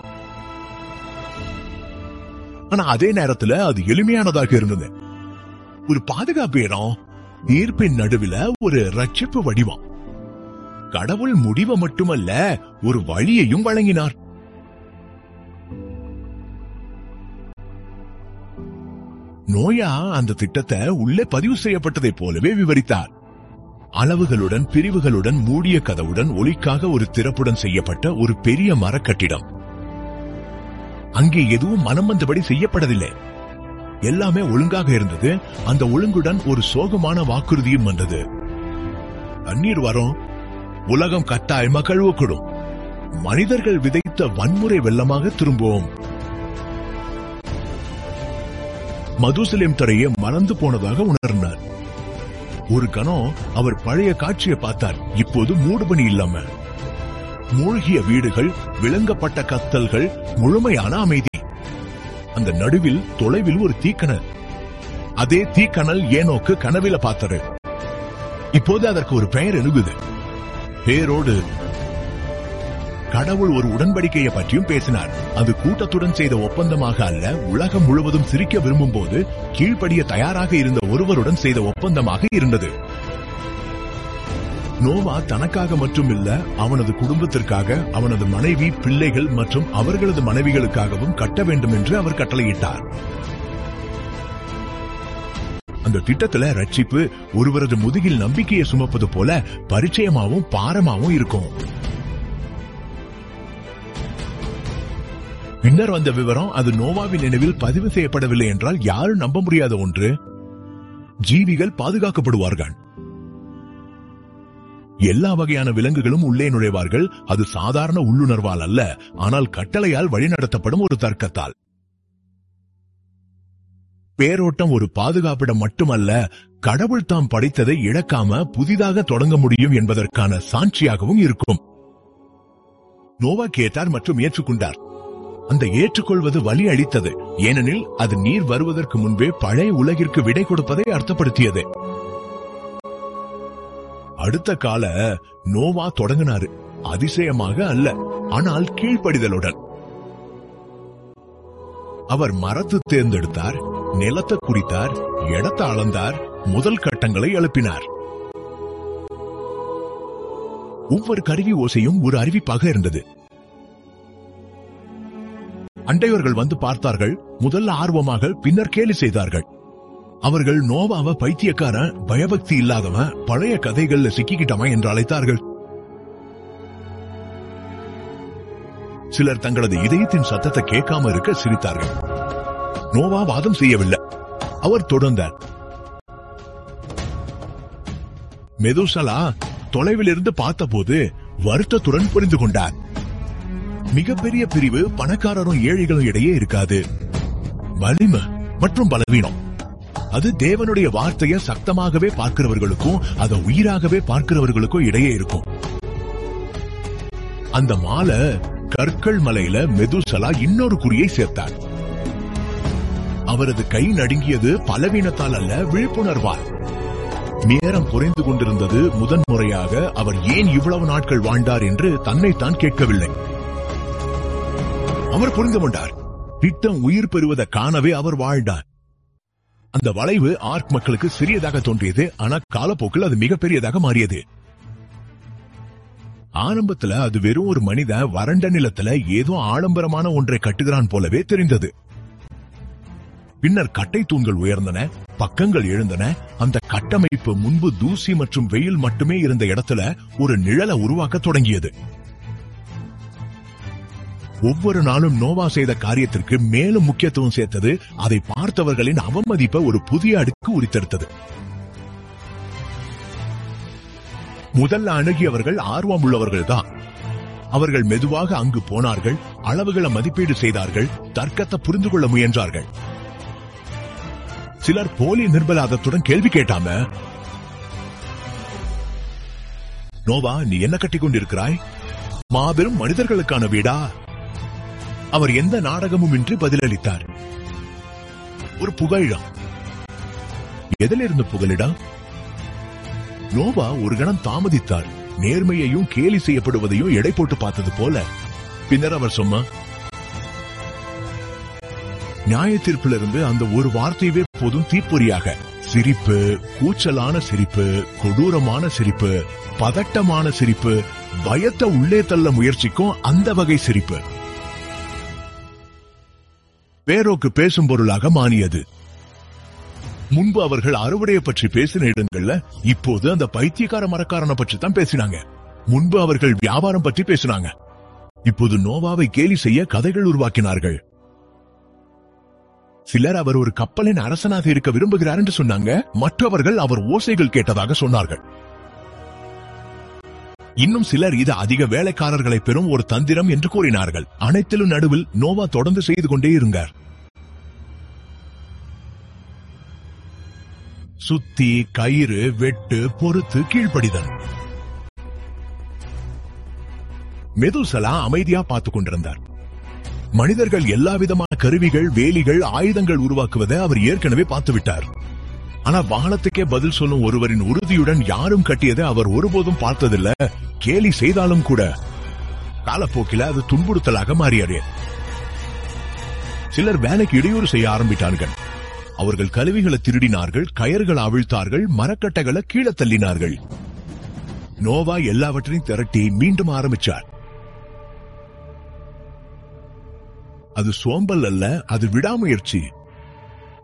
ஆனா அதே நேரத்துல அது எளிமையானதாக இருந்தது ஒரு பாதுகாப்பு இடம் ஈர்ப்பின் நடுவில் ஒரு ரட்சிப்பு வடிவம் கடவுள் முடிவை மட்டுமல்ல ஒரு வழியையும் வழங்கினார் நோயா அந்த திட்டத்தை உள்ளே பதிவு செய்யப்பட்டதைப் போலவே விவரித்தார் அளவுகளுடன் பிரிவுகளுடன் மூடிய கதவுடன் ஒளிக்காக ஒரு திறப்புடன் செய்யப்பட்ட ஒரு பெரிய மரக்கட்டிடம் அங்கே எதுவும் மனம் வந்தபடி செய்யப்படவில்லை எல்லாமே ஒழுங்காக இருந்தது அந்த ஒழுங்குடன் ஒரு சோகமான வாக்குறுதியும் வந்தது தண்ணீர் வரும் உலகம் கட்டாயமா கழுவக்கூடும் மனிதர்கள் விதைத்த வன்முறை வெள்ளமாக திரும்புவோம் மதுசலேம் தரையை மறந்து போனதாக உணர்ந்தார் ஒரு கணம் அவர் பழைய காட்சியை பார்த்தார் இப்போது மூடுபனி இல்லாம மூழ்கிய வீடுகள் விளங்கப்பட்ட கத்தல்கள் முழுமையான அமைதி அந்த நடுவில் தொலைவில் ஒரு தீக்கணல் அதே தீக்கணல் ஏனோக்கு கனவில பார்த்தாரு இப்போது அதற்கு ஒரு பெயர் எழுகுது பேரோடு கடவுள் ஒரு உடன்படிக்கையை பற்றியும் பேசினார் அது கூட்டத்துடன் செய்த ஒப்பந்தமாக அல்ல உலகம் முழுவதும் சிரிக்க விரும்பும் போது கீழ்ப்படிய தயாராக இருந்த ஒருவருடன் செய்த ஒப்பந்தமாக இருந்தது நோவா தனக்காக மட்டும் இல்ல அவனது குடும்பத்திற்காக அவனது மனைவி பிள்ளைகள் மற்றும் அவர்களது மனைவிகளுக்காகவும் கட்ட வேண்டும் என்று அவர் கட்டளையிட்டார் அந்த திட்டத்துல ரட்சிப்பு ஒருவரது முதுகில் நம்பிக்கையை சுமப்பது போல பரிச்சயமாவும் பாரமாவும் இருக்கும் பின்னர் வந்த விவரம் அது நோவாவின் நினைவில் பதிவு செய்யப்படவில்லை என்றால் யாரும் நம்ப முடியாத ஒன்று ஜீவிகள் பாதுகாக்கப்படுவார்கள் எல்லா வகையான விலங்குகளும் உள்ளே நுழைவார்கள் அது சாதாரண உள்ளுணர்வால் அல்ல ஆனால் கட்டளையால் வழிநடத்தப்படும் ஒரு தர்க்கத்தால் பேரோட்டம் ஒரு பாதுகாப்பிடம் மட்டுமல்ல கடவுள் தாம் படைத்ததை இழக்காம புதிதாக தொடங்க முடியும் என்பதற்கான சாட்சியாகவும் இருக்கும் நோவா கேட்டார் மற்றும் ஏற்றுக்கொண்டார் அந்த ஏற்றுக்கொள்வது வழி அளித்தது ஏனெனில் அது நீர் வருவதற்கு முன்பே பழைய உலகிற்கு விடை கொடுப்பதை அர்த்தப்படுத்தியது அடுத்த கால நோவா தொடங்கினாரு அதிசயமாக அல்ல ஆனால் கீழ்ப்படிதலுடன் அவர் மரத்து தேர்ந்தெடுத்தார் நிலத்தை குறித்தார் இடத்தை அளந்தார் முதல் கட்டங்களை எழுப்பினார் ஒவ்வொரு கருவி ஓசையும் ஒரு அறிவிப்பாக இருந்தது அண்டையவர்கள் வந்து பார்த்தார்கள் முதல்ல ஆர்வமாக பின்னர் கேலி செய்தார்கள் அவர்கள் நோவாவ பைத்தியக்காரன் பயபக்தி இல்லாதவன் பழைய கதைகள்ல சிக்கிக்கிட்டவன் என்று அழைத்தார்கள் சிலர் தங்களது இதயத்தின் சத்தத்தை கேட்காம இருக்க சிரித்தார்கள் நோவா வாதம் செய்யவில்லை அவர் தொடர்ந்தார் மெதுசலா தொலைவில் இருந்து பார்த்தபோது வருத்தத்துடன் புரிந்து கொண்டார் மிகப்பெரிய பிரிவு பணக்காரரும் ஏழைகளும் இடையே இருக்காது வலிமை மற்றும் பலவீனம் அது தேவனுடைய வார்த்தையை சக்தமாகவே பார்க்கிறவர்களுக்கும் அதை உயிராகவே பார்க்கிறவர்களுக்கும் இடையே இருக்கும் அந்த மாலை கற்கள் மலையில மெதுசலா இன்னொரு குறியை சேர்த்தார் அவரது கை நடுங்கியது பலவீனத்தால் அல்ல விழிப்புணர்வால் நேரம் குறைந்து கொண்டிருந்தது முதன்முறையாக அவர் ஏன் இவ்வளவு நாட்கள் வாழ்ந்தார் என்று தன்னைத்தான் கேட்கவில்லை அவர் புரிந்து கொண்டார் திட்டம் உயிர் பெறுவதை காணவே அவர் வாழ்ந்தார் அந்த வளைவு ஆர்க் மக்களுக்கு சிறியதாக தோன்றியது ஆனா காலப்போக்கில் அது மிகப்பெரியதாக மாறியது ஆரம்பத்துல அது வெறும் ஒரு மனித வறண்ட நிலத்துல ஏதோ ஆடம்பரமான ஒன்றை கட்டுகிறான் போலவே தெரிந்தது பின்னர் கட்டை தூண்கள் உயர்ந்தன பக்கங்கள் எழுந்தன அந்த கட்டமைப்பு முன்பு தூசி மற்றும் வெயில் மட்டுமே இருந்த இடத்துல ஒரு நிழலை உருவாக்க தொடங்கியது ஒவ்வொரு நாளும் நோவா செய்த காரியத்திற்கு மேலும் முக்கியத்துவம் சேர்த்தது அதை பார்த்தவர்களின் அவமதிப்பை ஒரு புதிய அடுக்கு உரித்தெடுத்தது முதல்ல அணுகியவர்கள் ஆர்வம் உள்ளவர்கள் தான் அவர்கள் மெதுவாக அங்கு போனார்கள் அளவுகளை மதிப்பீடு செய்தார்கள் தர்க்கத்தை புரிந்து கொள்ள முயன்றார்கள் சிலர் போலி நிர்பலாதத்துடன் கேள்வி கேட்டாம நோவா நீ என்ன கட்டிக் கொண்டிருக்கிறாய் மாபெரும் மனிதர்களுக்கான வீடா அவர் எந்த நாடகமும் இன்றி பதிலளித்தார் ஒரு புகழிடம் எதிலிருந்து புகலிடம் நோவா ஒரு கணம் தாமதித்தார் நேர்மையையும் கேலி செய்யப்படுவதையும் எடை போட்டு பார்த்தது போல பின்னர் அவர் சொன்னார் நியாய தீர்ப்பிலிருந்து அந்த ஒரு வார்த்தையவே போதும் தீப்பொறியாக சிரிப்பு கூச்சலான சிரிப்பு கொடூரமான சிரிப்பு பதட்டமான சிரிப்பு பயத்தை உள்ளே தள்ள முயற்சிக்கும் அந்த வகை சிரிப்பு பேரோக்கு பேசும் பொருளாக மாறியது முன்பு அவர்கள் அறுவடையை பற்றி பேசின இடங்கள்ல இப்போது அந்த பைத்தியக்கார மரக்காரனை பற்றி தான் பேசினாங்க முன்பு அவர்கள் வியாபாரம் பற்றி பேசினாங்க இப்போது நோவாவை கேலி செய்ய கதைகள் உருவாக்கினார்கள் சிலர் அவர் ஒரு கப்பலின் அரசனாக இருக்க விரும்புகிறார் என்று சொன்னாங்க மற்றவர்கள் அவர் ஓசைகள் கேட்டதாக சொன்னார்கள் இன்னும் சிலர் இது அதிக வேலைக்காரர்களை பெறும் ஒரு தந்திரம் என்று கூறினார்கள் அனைத்திலும் நடுவில் நோவா தொடர்ந்து செய்து கொண்டே இருந்தார் சுத்தி கயிறு வெட்டு பொறுத்து கீழ்ப்படிதல் மெதுசலா அமைதியா பார்த்துக் கொண்டிருந்தார் மனிதர்கள் எல்லா விதமான கருவிகள் வேலிகள் ஆயுதங்கள் உருவாக்குவதை அவர் ஏற்கனவே பார்த்து விட்டார் ஆனா வானத்துக்கே பதில் சொல்லும் ஒருவரின் உறுதியுடன் யாரும் கட்டியதை அவர் ஒருபோதும் பார்த்ததில்ல கேலி செய்தாலும் கூட காலப்போக்கில அது துன்புறுத்தலாக மாறியது சிலர் வேலைக்கு இடையூறு செய்ய ஆரம்பித்தார்கள் அவர்கள் கருவிகளை திருடினார்கள் கயர்களை அவிழ்த்தார்கள் மரக்கட்டைகளை கீழே தள்ளினார்கள் நோவா எல்லாவற்றையும் திரட்டி மீண்டும் ஆரம்பிச்சார் அது சோம்பல் அல்ல அது விடாமுயற்சி